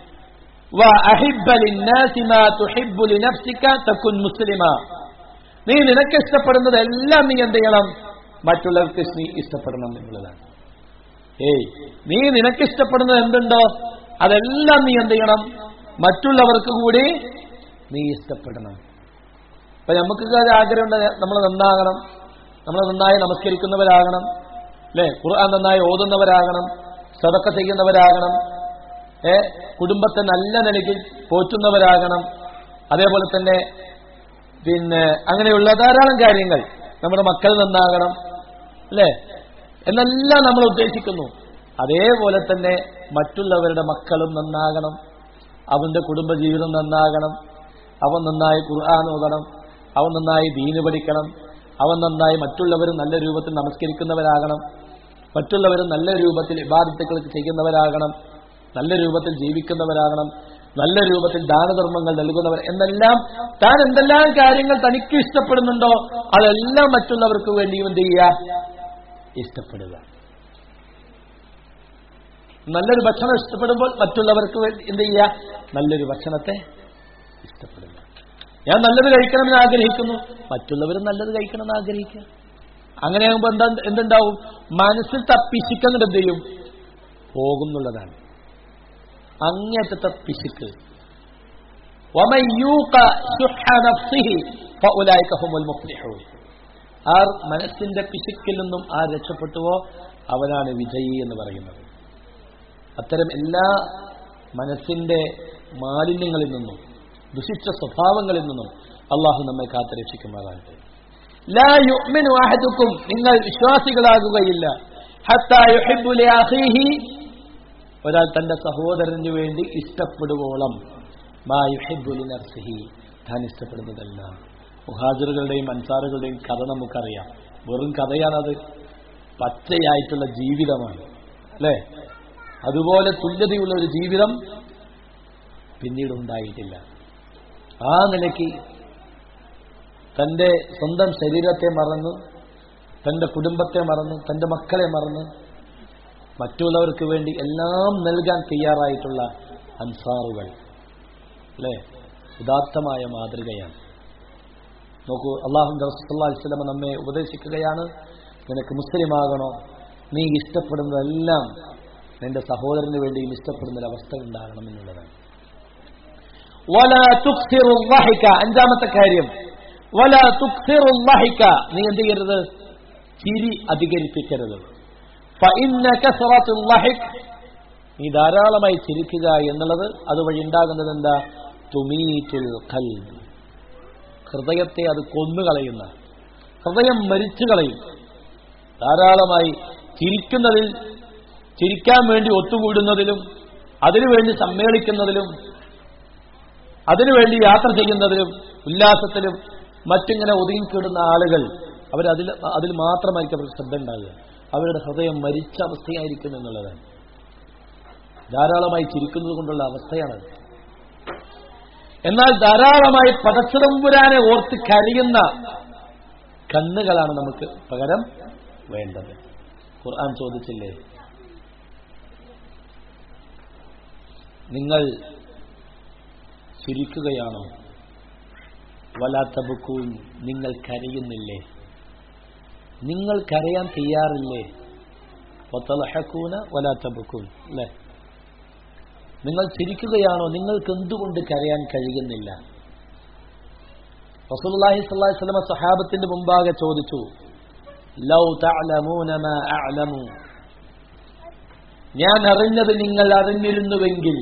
നീ നിനക്ക് ഇഷ്ടപ്പെടുന്നത് എല്ലാം നീ എന്ത് ചെയ്യണം മറ്റുള്ളവർക്ക് നീ ഇഷ്ടപ്പെടണം എന്നുള്ളതാണ് ഏയ് നീ നിനക്ക് ഇഷ്ടപ്പെടുന്നത് എന്തുണ്ടോ അതെല്ലാം നീ എന്ത് ചെയ്യണം മറ്റുള്ളവർക്ക് കൂടി നീ ഇഷ്ടപ്പെടണം അപ്പൊ നമുക്ക് ഒരു ആഗ്രഹമുണ്ട് നമ്മൾ നന്നാകണം നമ്മൾ നന്നായി നമസ്കരിക്കുന്നവരാകണം അല്ലെ ഖുർആൻ നന്നായി ഓതുന്നവരാകണം സതക്ക ചെയ്യുന്നവരാകണം ഏ കുടുംബത്തെ നല്ല നിലയ്ക്ക് പോറ്റുന്നവരാകണം അതേപോലെ തന്നെ പിന്നെ അങ്ങനെയുള്ള ധാരാളം കാര്യങ്ങൾ നമ്മുടെ മക്കൾ നന്നാകണം അല്ലേ എന്നെല്ലാം നമ്മൾ ഉദ്ദേശിക്കുന്നു അതേപോലെ തന്നെ മറ്റുള്ളവരുടെ മക്കളും നന്നാകണം അവന്റെ കുടുംബജീവിതം നന്നാകണം അവൻ നന്നായി ഖുർആൻ ഓതണം അവൻ നന്നായി ദീന് പഠിക്കണം അവൻ നന്നായി മറ്റുള്ളവരും നല്ല രൂപത്തിൽ നമസ്കരിക്കുന്നവരാകണം മറ്റുള്ളവരും നല്ല രൂപത്തിൽ ഇബാദത്തുകൾ ചെയ്യുന്നവരാകണം നല്ല രൂപത്തിൽ ജീവിക്കുന്നവരാകണം നല്ല രൂപത്തിൽ ദാനധർമ്മങ്ങൾ നൽകുന്നവർ എന്നെല്ലാം താൻ എന്തെല്ലാം കാര്യങ്ങൾ തനിക്ക് ഇഷ്ടപ്പെടുന്നുണ്ടോ അതെല്ലാം മറ്റുള്ളവർക്ക് വേണ്ടിയും എന്ത് ചെയ്യുക ഇഷ്ടപ്പെടുക നല്ലൊരു ഭക്ഷണം ഇഷ്ടപ്പെടുമ്പോൾ മറ്റുള്ളവർക്ക് വേണ്ടി എന്ത് ചെയ്യുക നല്ലൊരു ഭക്ഷണത്തെ ഇഷ്ടപ്പെടുക ഞാൻ നല്ലത് കഴിക്കണമെന്ന് ആഗ്രഹിക്കുന്നു മറ്റുള്ളവരും നല്ലത് കഴിക്കണമെന്ന് ആഗ്രഹിക്കുക അങ്ങനെയാകുമ്പോൾ എന്താ എന്തുണ്ടാവും മനസ്സിൽ തപ്പിശിക്കുന്നത് എന്ത് ചെയ്യും പോകുന്നുള്ളതാണ് അങ്ങേറ്റത്തെ പിശുക്ക് ومن يوق شح نفسه فاولئك هم المفلحون ആർ മനസ്സിന്റെ പിശുക്കിൽ നിന്നും ആർ രക്ഷപ്പെട്ടുവോ അവനാണ് വിജയി എന്ന് പറയുന്നത് അത്തരം എല്ലാ മനസ്സിന്റെ മാലിന്യങ്ങളിൽ നിന്നും ദുഷിച്ച സ്വഭാവങ്ങളിൽ നിന്നും അള്ളാഹു നമ്മെ കാത്തുരക്ഷിക്കുമാറാകട്ടെ ലാ യുഅ്മിനു അഹദുക്കും നിങ്ങൾ വിശ്വാസികളാകുകയില്ല ഹത്താ യുഹിബ്ബു ലിഅഖീഹി ഒരാൾ തന്റെ സഹോദരന് വേണ്ടി ഇഷ്ടപ്പെടുവോളം മാ യുഹിബ്ബു ലിനഫ്സിഹി താൻ ഇഷ്ടപ്പെടുന്നതെല്ലാം മുഹാജിറുകളുടെയും അൻസാറുകളുടെയും കഥ നമുക്കറിയാം വെറും കഥയാണത് പച്ചയായിട്ടുള്ള ജീവിതമാണ് അല്ലേ അതുപോലെ തുല്യതയുള്ള ഒരു ജീവിതം പിന്നീട് ഉണ്ടായിട്ടില്ല ആ നിലയ്ക്ക് തന്റെ സ്വന്തം ശരീരത്തെ മറന്ന് തന്റെ കുടുംബത്തെ മറന്ന് തന്റെ മക്കളെ മറന്ന് മറ്റുള്ളവർക്ക് വേണ്ടി എല്ലാം നൽകാൻ തയ്യാറായിട്ടുള്ള അൻസാറുകൾ അല്ലേ ഉദാത്തമായ മാതൃകയാണ് നോക്കൂ അള്ളാഹു റസൂല്ലാസ്ലമ നമ്മെ ഉപദേശിക്കുകയാണ് നിനക്ക് മുസ്ലിമാകണോ നീ ഇഷ്ടപ്പെടുന്നതെല്ലാം നിന്റെ സഹോദരന് വേണ്ടിയും ഇഷ്ടപ്പെടുന്ന ഒരു അവസ്ഥ ഉണ്ടാകണം എന്നുള്ളതാണ് വലാ തുക്സിറു ളഹിക അഞ്ചാമത്തെ കാര്യം വലാ തുക്സിറു ളഹിക നീ എന്ത് ചെയ്യരുത് ചിരി അധികരിപ്പിക്കരുത് ഫഇന്ന കസറത്തുൽ ളഹിക് നീ ധാരാളമായി ചിരിക്കുക എന്നുള്ളത് അതുവഴി ഉണ്ടാകുന്നത് എന്താ തുമീറ്റുൽ ഖൽബ് ഹൃദയത്തെ അത് കൊന്നുകളയുന്ന ഹൃദയം മരിച്ചു കളയും ധാരാളമായി ചിരിക്കുന്നതിൽ ചിരിക്കാൻ വേണ്ടി ഒത്തുകൂടുന്നതിലും അതിനുവേണ്ടി സമ്മേളിക്കുന്നതിലും അതിനുവേണ്ടി യാത്ര ചെയ്യുന്നതിലും ഉല്ലാസത്തിലും മറ്റിങ്ങനെ ഒതുങ്ങിക്കിടുന്ന ആളുകൾ അവരതിൽ അതിൽ മാത്രമായിരിക്കും അവർക്ക് ശ്രദ്ധ ഉണ്ടാകുക അവരുടെ ഹൃദയം മരിച്ച അവസ്ഥയായിരിക്കും എന്നുള്ളതാണ് ധാരാളമായി ചിരിക്കുന്നത് കൊണ്ടുള്ള അവസ്ഥയാണത് എന്നാൽ ധാരാളമായി പടച്ചിടമ്പുരാനെ ഓർത്ത് കരയുന്ന കണ്ണുകളാണ് നമുക്ക് പകരം വേണ്ടത് ഖുർആൻ ചോദിച്ചില്ലേ നിങ്ങൾ ചിരിക്കുകയാണോ വലാത്തബുക്കൂൻ നിങ്ങൾ കരയുന്നില്ലേ നിങ്ങൾ കരയാൻ തയ്യാറില്ലേ ഒത്തലഹക്കൂന വലാത്തബുക്കൂൻ അല്ലേ നിങ്ങൾ ചിരിക്കുകയാണോ നിങ്ങൾക്ക് എന്തുകൊണ്ട് കരയാൻ കഴിയുന്നില്ല റസൂലുള്ളാഹി സ്വല്ലല്ലാഹി അലൈഹി വസല്ലം സഹാബത്തിന്റെ മുമ്പാകെ ചോദിച്ചു ലൗ തഅലമൂന മാ അഅലമു ഞാൻ അറിഞ്ഞത് നിങ്ങൾ അറിഞ്ഞിരുന്നുവെങ്കിൽ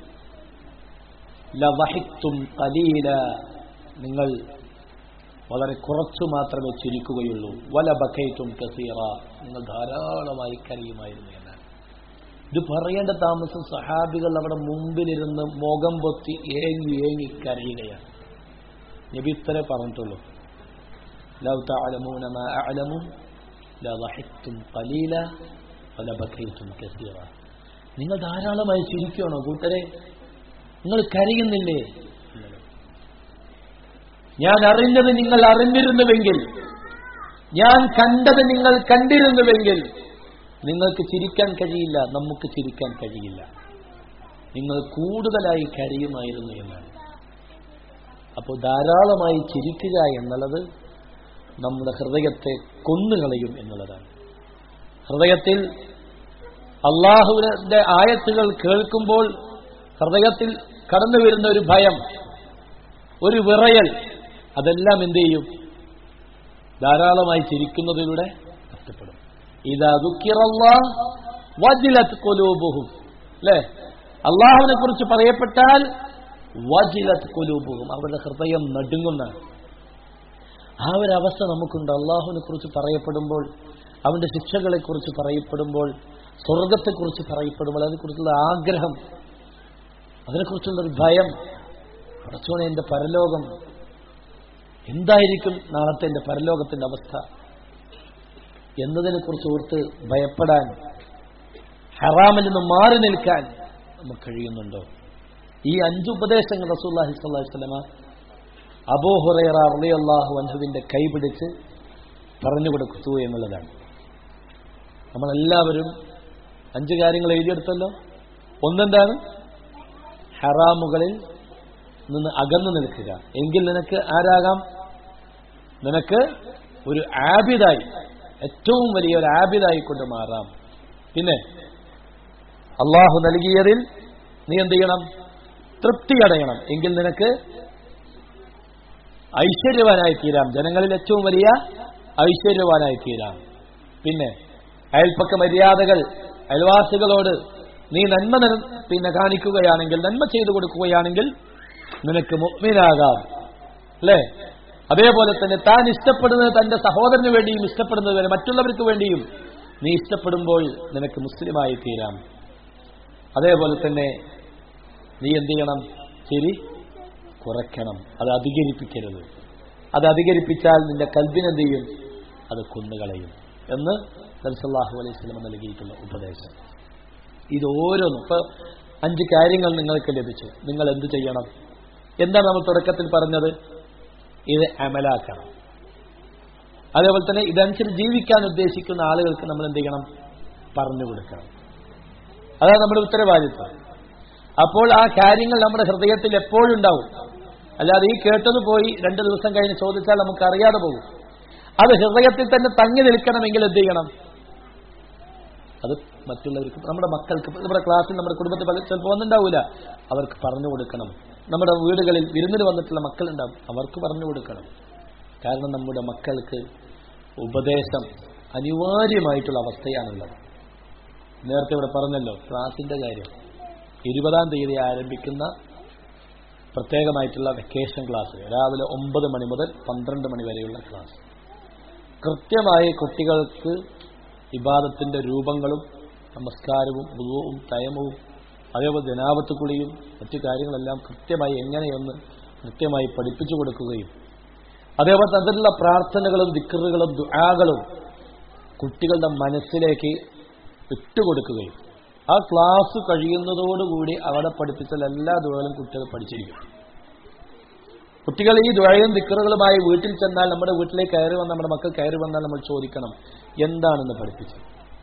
ലവഹിത്തും കലീല നിങ്ങൾ വളരെ കുറച്ചു മാത്രമേ ചിരിക്കുകയുള്ളൂ വല ബക്കൈറ്റും കസീറ നിങ്ങൾ ധാരാളമായി കരയുമായിരുന്നു എന്നാണ് ഇത് പറയേണ്ട താമസം സഹാബികൾ അവിടെ മുമ്പിലിരുന്ന് മുഖം പൊത്തി ഏങ്ങി ഏങ്ങി കരയുകയാണ് നബി ഇത്രേ പറഞ്ഞിട്ടുള്ളൂ ലവ് തഅലമൂന മാ അഅലമു ലവഹിത്തും ഖലീല വല ബക്കൈത്തും കസീറ നിങ്ങൾ ധാരാളമായി ചിരിക്കുകയാണോ കൂട്ടരെ നിങ്ങൾ കരയുന്നില്ലേ ഞാൻ അറിഞ്ഞത് നിങ്ങൾ അറിഞ്ഞിരുന്നുവെങ്കിൽ ഞാൻ കണ്ടത് നിങ്ങൾ കണ്ടിരുന്നുവെങ്കിൽ നിങ്ങൾക്ക് ചിരിക്കാൻ കഴിയില്ല നമുക്ക് ചിരിക്കാൻ കഴിയില്ല നിങ്ങൾ കൂടുതലായി കരയുമായിരുന്നു എന്നാണ് അപ്പോൾ ധാരാളമായി ചിരിക്കുക എന്നുള്ളത് നമ്മുടെ ഹൃദയത്തെ കൊന്നുകളയും എന്നുള്ളതാണ് ഹൃദയത്തിൽ അള്ളാഹുവിന്റെ ആയത്തുകൾ കേൾക്കുമ്പോൾ ഹൃദയത്തിൽ കടന്നു വരുന്ന ഒരു ഭയം ഒരു വിറയൽ അതെല്ലാം എന്ത് ചെയ്യും ധാരാളമായി ചിരിക്കുന്നതിലൂടെ നഷ്ടപ്പെടും ഇതാ വജിലത്ത് കൊലൂബുഹും അല്ലേ അള്ളാഹുവിനെ കുറിച്ച് പറയപ്പെട്ടാൽ വജിലത്ത് കൊലൂബുഹും അവരുടെ ഹൃദയം നടുങ്ങുന്നതാണ് ആ ഒരു അവസ്ഥ നമുക്കുണ്ട് അള്ളാഹുവിനെ കുറിച്ച് പറയപ്പെടുമ്പോൾ അവന്റെ ശിക്ഷകളെ കുറിച്ച് പറയപ്പെടുമ്പോൾ സ്വർഗത്തെക്കുറിച്ച് പറയപ്പെടുമ്പോൾ അതിനെക്കുറിച്ചുള്ള ആഗ്രഹം അതിനെക്കുറിച്ചുള്ള ഒരു ഭയം പടച്ചോനെ എന്റെ പരലോകം എന്തായിരിക്കും നാളത്തെ എന്റെ പരലോകത്തിന്റെ അവസ്ഥ എന്നതിനെക്കുറിച്ച് ഓർത്ത് ഭയപ്പെടാൻ ഹറാമിൽ നിന്ന് മാറി നിൽക്കാൻ നമുക്ക് കഴിയുന്നുണ്ടോ ഈ അഞ്ച് ഉപദേശങ്ങൾ റസൂല്ലാഹി സ്വല്ലല്ലാഹി വസല്ലമ അബൂ ഹുറൈറ റളിയല്ലാഹു അൻഹുവിന്റെ കൈപിടിച്ച് പറഞ്ഞു കൊടുത്തു എന്നുള്ളതാണ് നമ്മളെല്ലാവരും അഞ്ച് കാര്യങ്ങൾ എഴുതിയെടുത്തല്ലോ ഒന്നെന്താണ് ഹറാമുകളിൽ നിന്ന് അകന്നു നിൽക്കുക എങ്കിൽ നിനക്ക് ആരാകാം നിനക്ക് ഒരു ആബിദായി ഏറ്റവും വലിയ ഒരു ആബിദായി കൊണ്ട് മാറാം പിന്നെ അള്ളാഹു നൽകിയതിൽ നീ എന്ത് ചെയ്യണം തൃപ്തി അടയണം എങ്കിൽ നിനക്ക് ഐശ്വര്യവാനായി തീരാം ജനങ്ങളിൽ ഏറ്റവും വലിയ ഐശ്വര്യവാനായി തീരാം പിന്നെ അയൽപ്പക്ക മര്യാദകൾ അയൽവാസികളോട് നീ നന്മ നന- പിന്നെ കാണിക്കുകയാണെങ്കിൽ നന്മ ചെയ്തു കൊടുക്കുകയാണെങ്കിൽ നിനക്ക് മുഗ്മിനാകാം അല്ലേ അതേപോലെ തന്നെ താൻ ഇഷ്ടപ്പെടുന്നത് തന്റെ സഹോദരന് വേണ്ടിയും ഇഷ്ടപ്പെടുന്നത് വരെ മറ്റുള്ളവർക്ക് വേണ്ടിയും നീ ഇഷ്ടപ്പെടുമ്പോൾ നിനക്ക് മുസ്ലിമായി തീരാം അതേപോലെ തന്നെ നീ എന്ത് ചെയ്യണം ചിരി കുറയ്ക്കണം അത് അധികരിപ്പിക്കരുത് അത് അധികരിപ്പിച്ചാൽ നിന്റെ കൽബിനെന്ത് ചെയ്യും അത് കൊന്നുകളയും എന്ന് നബ്സല്ലാഹു അലൈഹി സ്വലം നൽകിയിട്ടുള്ള ഉപദേശം ഇത് ഓരോന്നും ഇപ്പൊ അഞ്ച് കാര്യങ്ങൾ നിങ്ങൾക്ക് ലഭിച്ചു നിങ്ങൾ എന്ത് ചെയ്യണം എന്താണ് നമ്മൾ തുടക്കത്തിൽ പറഞ്ഞത് ഇത് അമലാക്കണം അതേപോലെ തന്നെ ഇതനുസരിച്ച് ജീവിക്കാൻ ഉദ്ദേശിക്കുന്ന ആളുകൾക്ക് നമ്മൾ എന്ത് ചെയ്യണം പറഞ്ഞു കൊടുക്കണം അതാണ് നമ്മുടെ ഉത്തരവാദിത്വം അപ്പോൾ ആ കാര്യങ്ങൾ നമ്മുടെ ഹൃദയത്തിൽ എപ്പോഴും ഉണ്ടാവും അല്ലാതെ ഈ കേട്ടത് പോയി രണ്ട് ദിവസം കഴിഞ്ഞ് ചോദിച്ചാൽ നമുക്ക് അറിയാതെ പോകും അത് ഹൃദയത്തിൽ തന്നെ തങ്ങി നിൽക്കണമെങ്കിൽ എന്ത് ചെയ്യണം അത് മറ്റുള്ളവർക്ക് നമ്മുടെ മക്കൾക്ക് നമ്മുടെ ക്ലാസ്സിൽ നമ്മുടെ കുടുംബത്തിൽ പല ചിലപ്പോൾ ഒന്നുണ്ടാവില്ല അവർക്ക് പറഞ്ഞു കൊടുക്കണം നമ്മുടെ വീടുകളിൽ വിരുന്നിന് വന്നിട്ടുള്ള മക്കളുണ്ടാവും അവർക്ക് പറഞ്ഞു കൊടുക്കണം കാരണം നമ്മുടെ മക്കൾക്ക് ഉപദേശം അനിവാര്യമായിട്ടുള്ള അവസ്ഥയാണുള്ളത് നേരത്തെ ഇവിടെ പറഞ്ഞല്ലോ ക്ലാസിന്റെ കാര്യം ഇരുപതാം തീയതി ആരംഭിക്കുന്ന പ്രത്യേകമായിട്ടുള്ള വെക്കേഷൻ ക്ലാസ് രാവിലെ ഒമ്പത് മണി മുതൽ പന്ത്രണ്ട് മണി വരെയുള്ള ക്ലാസ് കൃത്യമായി കുട്ടികൾക്ക് ഇബാദത്തിന്റെ രൂപങ്ങളും നമസ്കാരവും ബുധവും തയമവും അതേപോലെ ജനാപത്ത് കുളിയും മറ്റു കാര്യങ്ങളെല്ലാം കൃത്യമായി എങ്ങനെയെന്ന് കൃത്യമായി പഠിപ്പിച്ചു കൊടുക്കുകയും അതേപോലെ അതിലുള്ള പ്രാർത്ഥനകളും ദിക്കറുകളും ദുആകളും കുട്ടികളുടെ മനസ്സിലേക്ക് ഇട്ടുകൊടുക്കുകയും ആ ക്ലാസ് കഴിയുന്നതോടുകൂടി അവിടെ പഠിപ്പിച്ച എല്ലാ ദുഴകളും കുട്ടികൾ പഠിച്ചിരിക്കും കുട്ടികൾ ഈ ദുഴയും ദിക്കറുകളുമായി വീട്ടിൽ ചെന്നാൽ നമ്മുടെ വീട്ടിലേക്ക് കയറി വന്ന് നമ്മുടെ മക്കൾ കയറി വന്നാൽ നമ്മൾ ചോദിക്കണം എന്താണെന്ന് പഠിപ്പിച്ചത്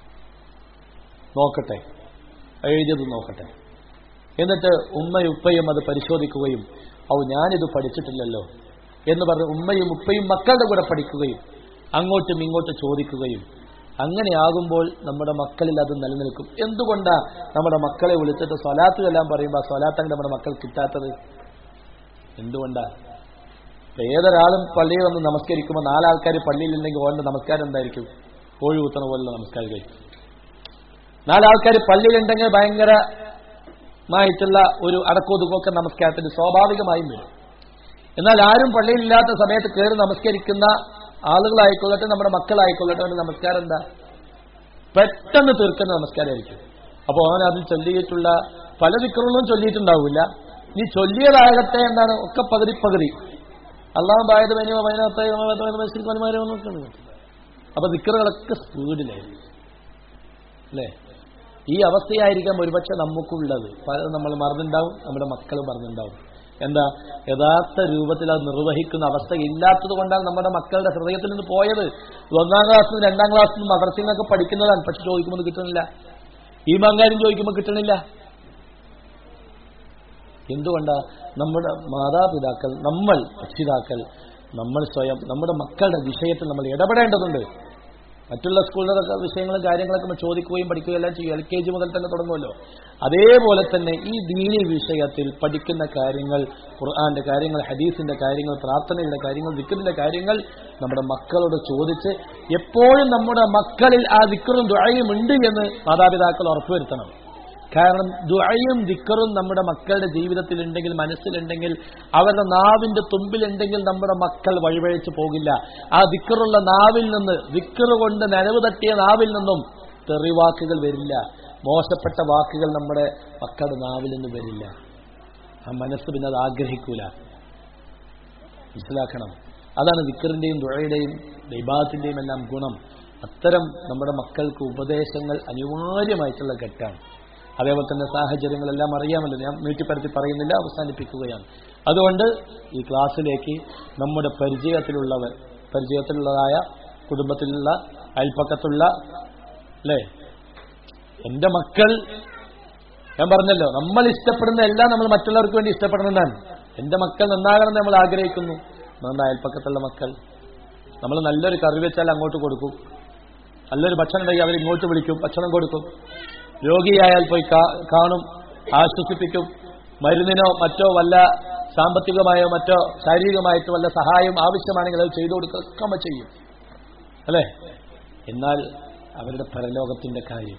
നോക്കട്ടെ എഴുതിയത് നോക്കട്ടെ എന്നിട്ട് ഉമ്മയും ഉപ്പയും അത് പരിശോധിക്കുകയും ഔ ഞാനിത് പഠിച്ചിട്ടില്ലല്ലോ എന്ന് പറഞ്ഞ് ഉമ്മയും ഉപ്പയും മക്കളുടെ കൂടെ പഠിക്കുകയും അങ്ങോട്ടും ഇങ്ങോട്ടും ചോദിക്കുകയും അങ്ങനെയാകുമ്പോൾ നമ്മുടെ മക്കളിൽ അത് നിലനിൽക്കും എന്തുകൊണ്ടാ നമ്മുടെ മക്കളെ വിളിച്ചിട്ട് സ്വലാത്ത് എല്ലാം പറയുമ്പോൾ ആ സ്വലാത്തങ്ങ് നമ്മുടെ മക്കൾ കിട്ടാത്തത് എന്തുകൊണ്ടാ ഇപ്പൊ ഏതൊരാളും പള്ളിയിൽ വന്ന് നമസ്കരിക്കുമ്പോൾ നാലാൾക്കാർ പള്ളിയിലുണ്ടെങ്കിൽ ഓന്റെ നമസ്കാരം എന്തായിരിക്കും കോഴി കുത്തണ പോലുള്ള നമസ്കാരം കഴിക്കും നാലാൾക്കാർ പള്ളിയിലുണ്ടെങ്കിൽ ഭയങ്കരമായിട്ടുള്ള ഒരു അടക്കോതുക്കൊക്കെ നമസ്കാരത്തിന് സ്വാഭാവികമായും വരും എന്നാൽ ആരും പള്ളിയിലില്ലാത്ത സമയത്ത് കയറി നമസ്കരിക്കുന്ന ആളുകളായിക്കൊള്ളട്ടെ നമ്മുടെ മക്കളായിക്കൊള്ളട്ടെ അവന്റെ നമസ്കാരം എന്താ പെട്ടെന്ന് തീർക്കുന്ന നമസ്കാരമായിരിക്കും അപ്പോൾ അവൻ അതിൽ ചൊല്ലിയിട്ടുള്ള പല ദിക്കറുകളും ചൊല്ലിയിട്ടുണ്ടാവില്ല നീ ചൊല്ലിയതാകട്ടെ എന്താണ് ഒക്കെ പകുതി പകുതി അള്ളാഹു ബായത് പനിയോ പതിനകത്ത് അപ്പൊ ദിക്കറുകളൊക്കെ സ്പീഡിലായിരിക്കും അല്ലേ ഈ അവസ്ഥയായിരിക്കാം ഒരുപക്ഷെ നമുക്കുള്ളത് പലതും നമ്മൾ മറന്നുണ്ടാവും നമ്മുടെ മക്കൾ മറന്നുണ്ടാവും എന്താ യഥാർത്ഥ രൂപത്തിൽ അത് നിർവഹിക്കുന്ന അവസ്ഥ ഇല്ലാത്തത് കൊണ്ടാണ് നമ്മുടെ മക്കളുടെ ഹൃദയത്തിൽ നിന്ന് പോയത് ഒന്നാം ക്ലാസ്സിൽ നിന്ന് രണ്ടാം ക്ലാസ്സിൽ നിന്ന് മദർസിൽ നിന്നൊക്കെ പഠിക്കുന്നതാണ് പക്ഷെ ചോദിക്കുമ്പോൾ ഇത് കിട്ടണില്ല ഈ മങ്കാരും ചോദിക്കുമ്പോൾ കിട്ടണില്ല എന്തുകൊണ്ടാ നമ്മുടെ മാതാപിതാക്കൾ നമ്മൾ രക്ഷിതാക്കൾ നമ്മൾ സ്വയം നമ്മുടെ മക്കളുടെ വിഷയത്തിൽ നമ്മൾ ഇടപെടേണ്ടതുണ്ട് മറ്റുള്ള സ്കൂളിലൊക്കെ വിഷയങ്ങളും കാര്യങ്ങളൊക്കെ നമ്മൾ ചോദിക്കുകയും പഠിക്കുകയും എല്ലാം ചെയ്യും എൽ കെ ജി മുതൽ തന്നെ തുടങ്ങുമല്ലോ അതേപോലെ തന്നെ ഈ ദീനി വിഷയത്തിൽ പഠിക്കുന്ന കാര്യങ്ങൾ ഖുർആന്റെ കാര്യങ്ങൾ ഹദീസിന്റെ കാര്യങ്ങൾ പ്രാർത്ഥനയുടെ കാര്യങ്ങൾ ദിക്കറിന്റെ കാര്യങ്ങൾ നമ്മുടെ മക്കളോട് ചോദിച്ച് എപ്പോഴും നമ്മുടെ മക്കളിൽ ആ ദിക്കറും ദുഴയും ഉണ്ട് എന്ന് മാതാപിതാക്കൾ ഉറപ്പുവരുത്തണം കാരണം ദുഴയും ദിക്കറും നമ്മുടെ മക്കളുടെ ജീവിതത്തിൽ ഉണ്ടെങ്കിൽ മനസ്സിലുണ്ടെങ്കിൽ അവരുടെ നാവിന്റെ തുമ്പിലുണ്ടെങ്കിൽ നമ്മുടെ മക്കൾ വഴിവഴിച്ചു പോകില്ല ആ ദിക്കറുള്ള നാവിൽ നിന്ന് ദിക്കറ് കൊണ്ട് നനവ് തട്ടിയ നാവിൽ നിന്നും തെറിവാക്കുകൾ വരില്ല മോശപ്പെട്ട വാക്കുകൾ നമ്മുടെ മക്കളുടെ നാവിൽ നിന്ന് വരില്ല ആ മനസ്സ് പിന്നെ അത് ആഗ്രഹിക്കൂല മനസ്സിലാക്കണം അതാണ് ദിക്കറിന്റെയും ദുഴയുടെയും ദൈബാത്തിന്റെയും എല്ലാം ഗുണം അത്തരം നമ്മുടെ മക്കൾക്ക് ഉപദേശങ്ങൾ അനിവാര്യമായിട്ടുള്ള ഘട്ടമാണ് അതേപോലെ തന്നെ സാഹചര്യങ്ങളെല്ലാം അറിയാമല്ലോ ഞാൻ നീട്ടിപ്പരത്തി പറയുന്നില്ല അവസാനിപ്പിക്കുകയാണ് അതുകൊണ്ട് ഈ ക്ലാസ്സിലേക്ക് നമ്മുടെ പരിചയത്തിലുള്ളവർ പരിചയത്തിലുള്ളതായ കുടുംബത്തിലുള്ള അയൽപ്പക്കത്തുള്ള അല്ലേ എന്റെ മക്കൾ ഞാൻ പറഞ്ഞല്ലോ നമ്മൾ ഇഷ്ടപ്പെടുന്ന എല്ലാം നമ്മൾ മറ്റുള്ളവർക്ക് വേണ്ടി ഇഷ്ടപ്പെടുന്നതാണ് എന്റെ മക്കൾ നന്നാകണമെന്ന് നമ്മൾ ആഗ്രഹിക്കുന്നു നമ്മുടെ അയൽപ്പക്കത്തുള്ള മക്കൾ നമ്മൾ നല്ലൊരു കറി വെച്ചാൽ അങ്ങോട്ട് കൊടുക്കും നല്ലൊരു ഭക്ഷണം ഉണ്ടെങ്കിൽ അവർ ഇങ്ങോട്ട് വിളിക്കും ഭക്ഷണം കൊടുക്കും രോഗിയായാൽ പോയി കാണും ആശ്വസിപ്പിക്കും മരുന്നിനോ മറ്റോ വല്ല സാമ്പത്തികമായോ മറ്റോ ശാരീരികമായിട്ടോ വല്ല സഹായം ആവശ്യമാണെങ്കിൽ അത് ചെയ്തു കൊടുക്കുക നമ്മൾ ചെയ്യും അല്ലേ എന്നാൽ അവരുടെ പരലോകത്തിന്റെ കാര്യം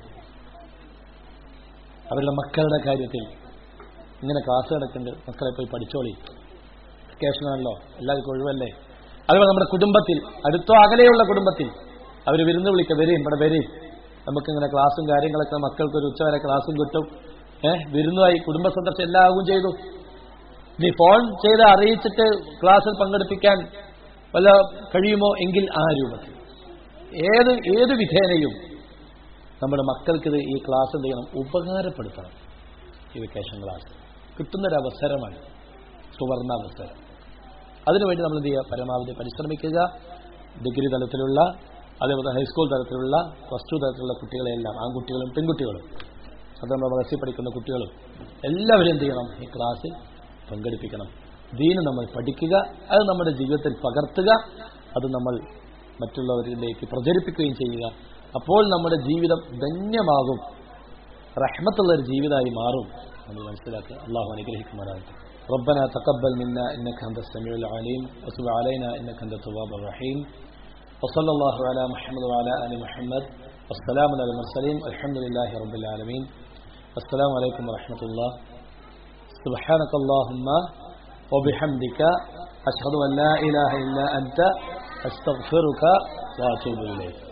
അവരുടെ മക്കളുടെ കാര്യത്തിൽ ഇങ്ങനെ ക്ലാസ് നടക്കുന്നുണ്ട് മക്കളെ പോയി പഠിച്ചോളി വെക്കേഷനാണല്ലോ എല്ലാവർക്കും ഒഴിവല്ലേ അതുപോലെ നമ്മുടെ കുടുംബത്തിൽ അടുത്തോ അകലെയുള്ള കുടുംബത്തിൽ അവർ വിരുന്ന് വിളിക്കുക വരെയും ഇവിടെ വരെയും നമുക്കിങ്ങനെ ക്ലാസ്സും കാര്യങ്ങളൊക്കെ മക്കൾക്ക് ഒരു ഉച്ചവരെ ക്ലാസ്സും കിട്ടും ഏഹ് വിരുന്നുമായി കുടുംബ സന്ദർശനം എല്ലാവും ചെയ്തു ഇനി ഫോൺ ചെയ്ത് അറിയിച്ചിട്ട് ക്ലാസ്സിൽ പങ്കെടുപ്പിക്കാൻ വല്ല കഴിയുമോ എങ്കിൽ ആ രൂപത്തിൽ ഏത് ഏത് വിധേനയും നമ്മുടെ മക്കൾക്കിത് ഈ ക്ലാസ് എന്ത് ചെയ്യണം ഉപകാരപ്പെടുത്തണം ഈ വെക്കേഷൻ ക്ലാസ് കിട്ടുന്നൊരവസരമാണ് സുവർണാവസരം അതിനുവേണ്ടി നമ്മൾ എന്ത് ചെയ്യുക പരമാവധി പരിശ്രമിക്കുക ഡിഗ്രി തലത്തിലുള്ള അതേപോലെ ഹൈസ്കൂൾ തലത്തിലുള്ള പ്ലസ് ടു തലത്തിലുള്ള കുട്ടികളെല്ലാം ആൺകുട്ടികളും പെൺകുട്ടികളും അത് നമ്മുടെ മദർസിൽ പഠിക്കുന്ന കുട്ടികളും എല്ലാവരും എന്ത് ചെയ്യണം ഈ ക്ലാസ്സിൽ പങ്കെടുപ്പിക്കണം ദീന് നമ്മൾ പഠിക്കുക അത് നമ്മുടെ ജീവിതത്തിൽ പകർത്തുക അത് നമ്മൾ മറ്റുള്ളവരിലേക്ക് പ്രചരിപ്പിക്കുകയും ചെയ്യുക അപ്പോൾ നമ്മുടെ ജീവിതം ധന്യമാകും റഹ്മത്തുള്ള ഒരു ജീവിതമായി മാറും നമ്മൾ മനസ്സിലാക്കുക അള്ളാഹു അനുഗ്രഹിക്കുമാറാകട്ടെ ربنا تقبل منا إنك أنت السميع العليم وتب علينا إنك أنت التواب الرحيم وصلى الله على محمد وعلى آل محمد والسلام على المرسلين الحمد لله رب العالمين السلام عليكم ورحمة الله سبحانك اللهم وبحمدك أشهد أن لا إله إلا أنت أستغفرك وأتوب إليك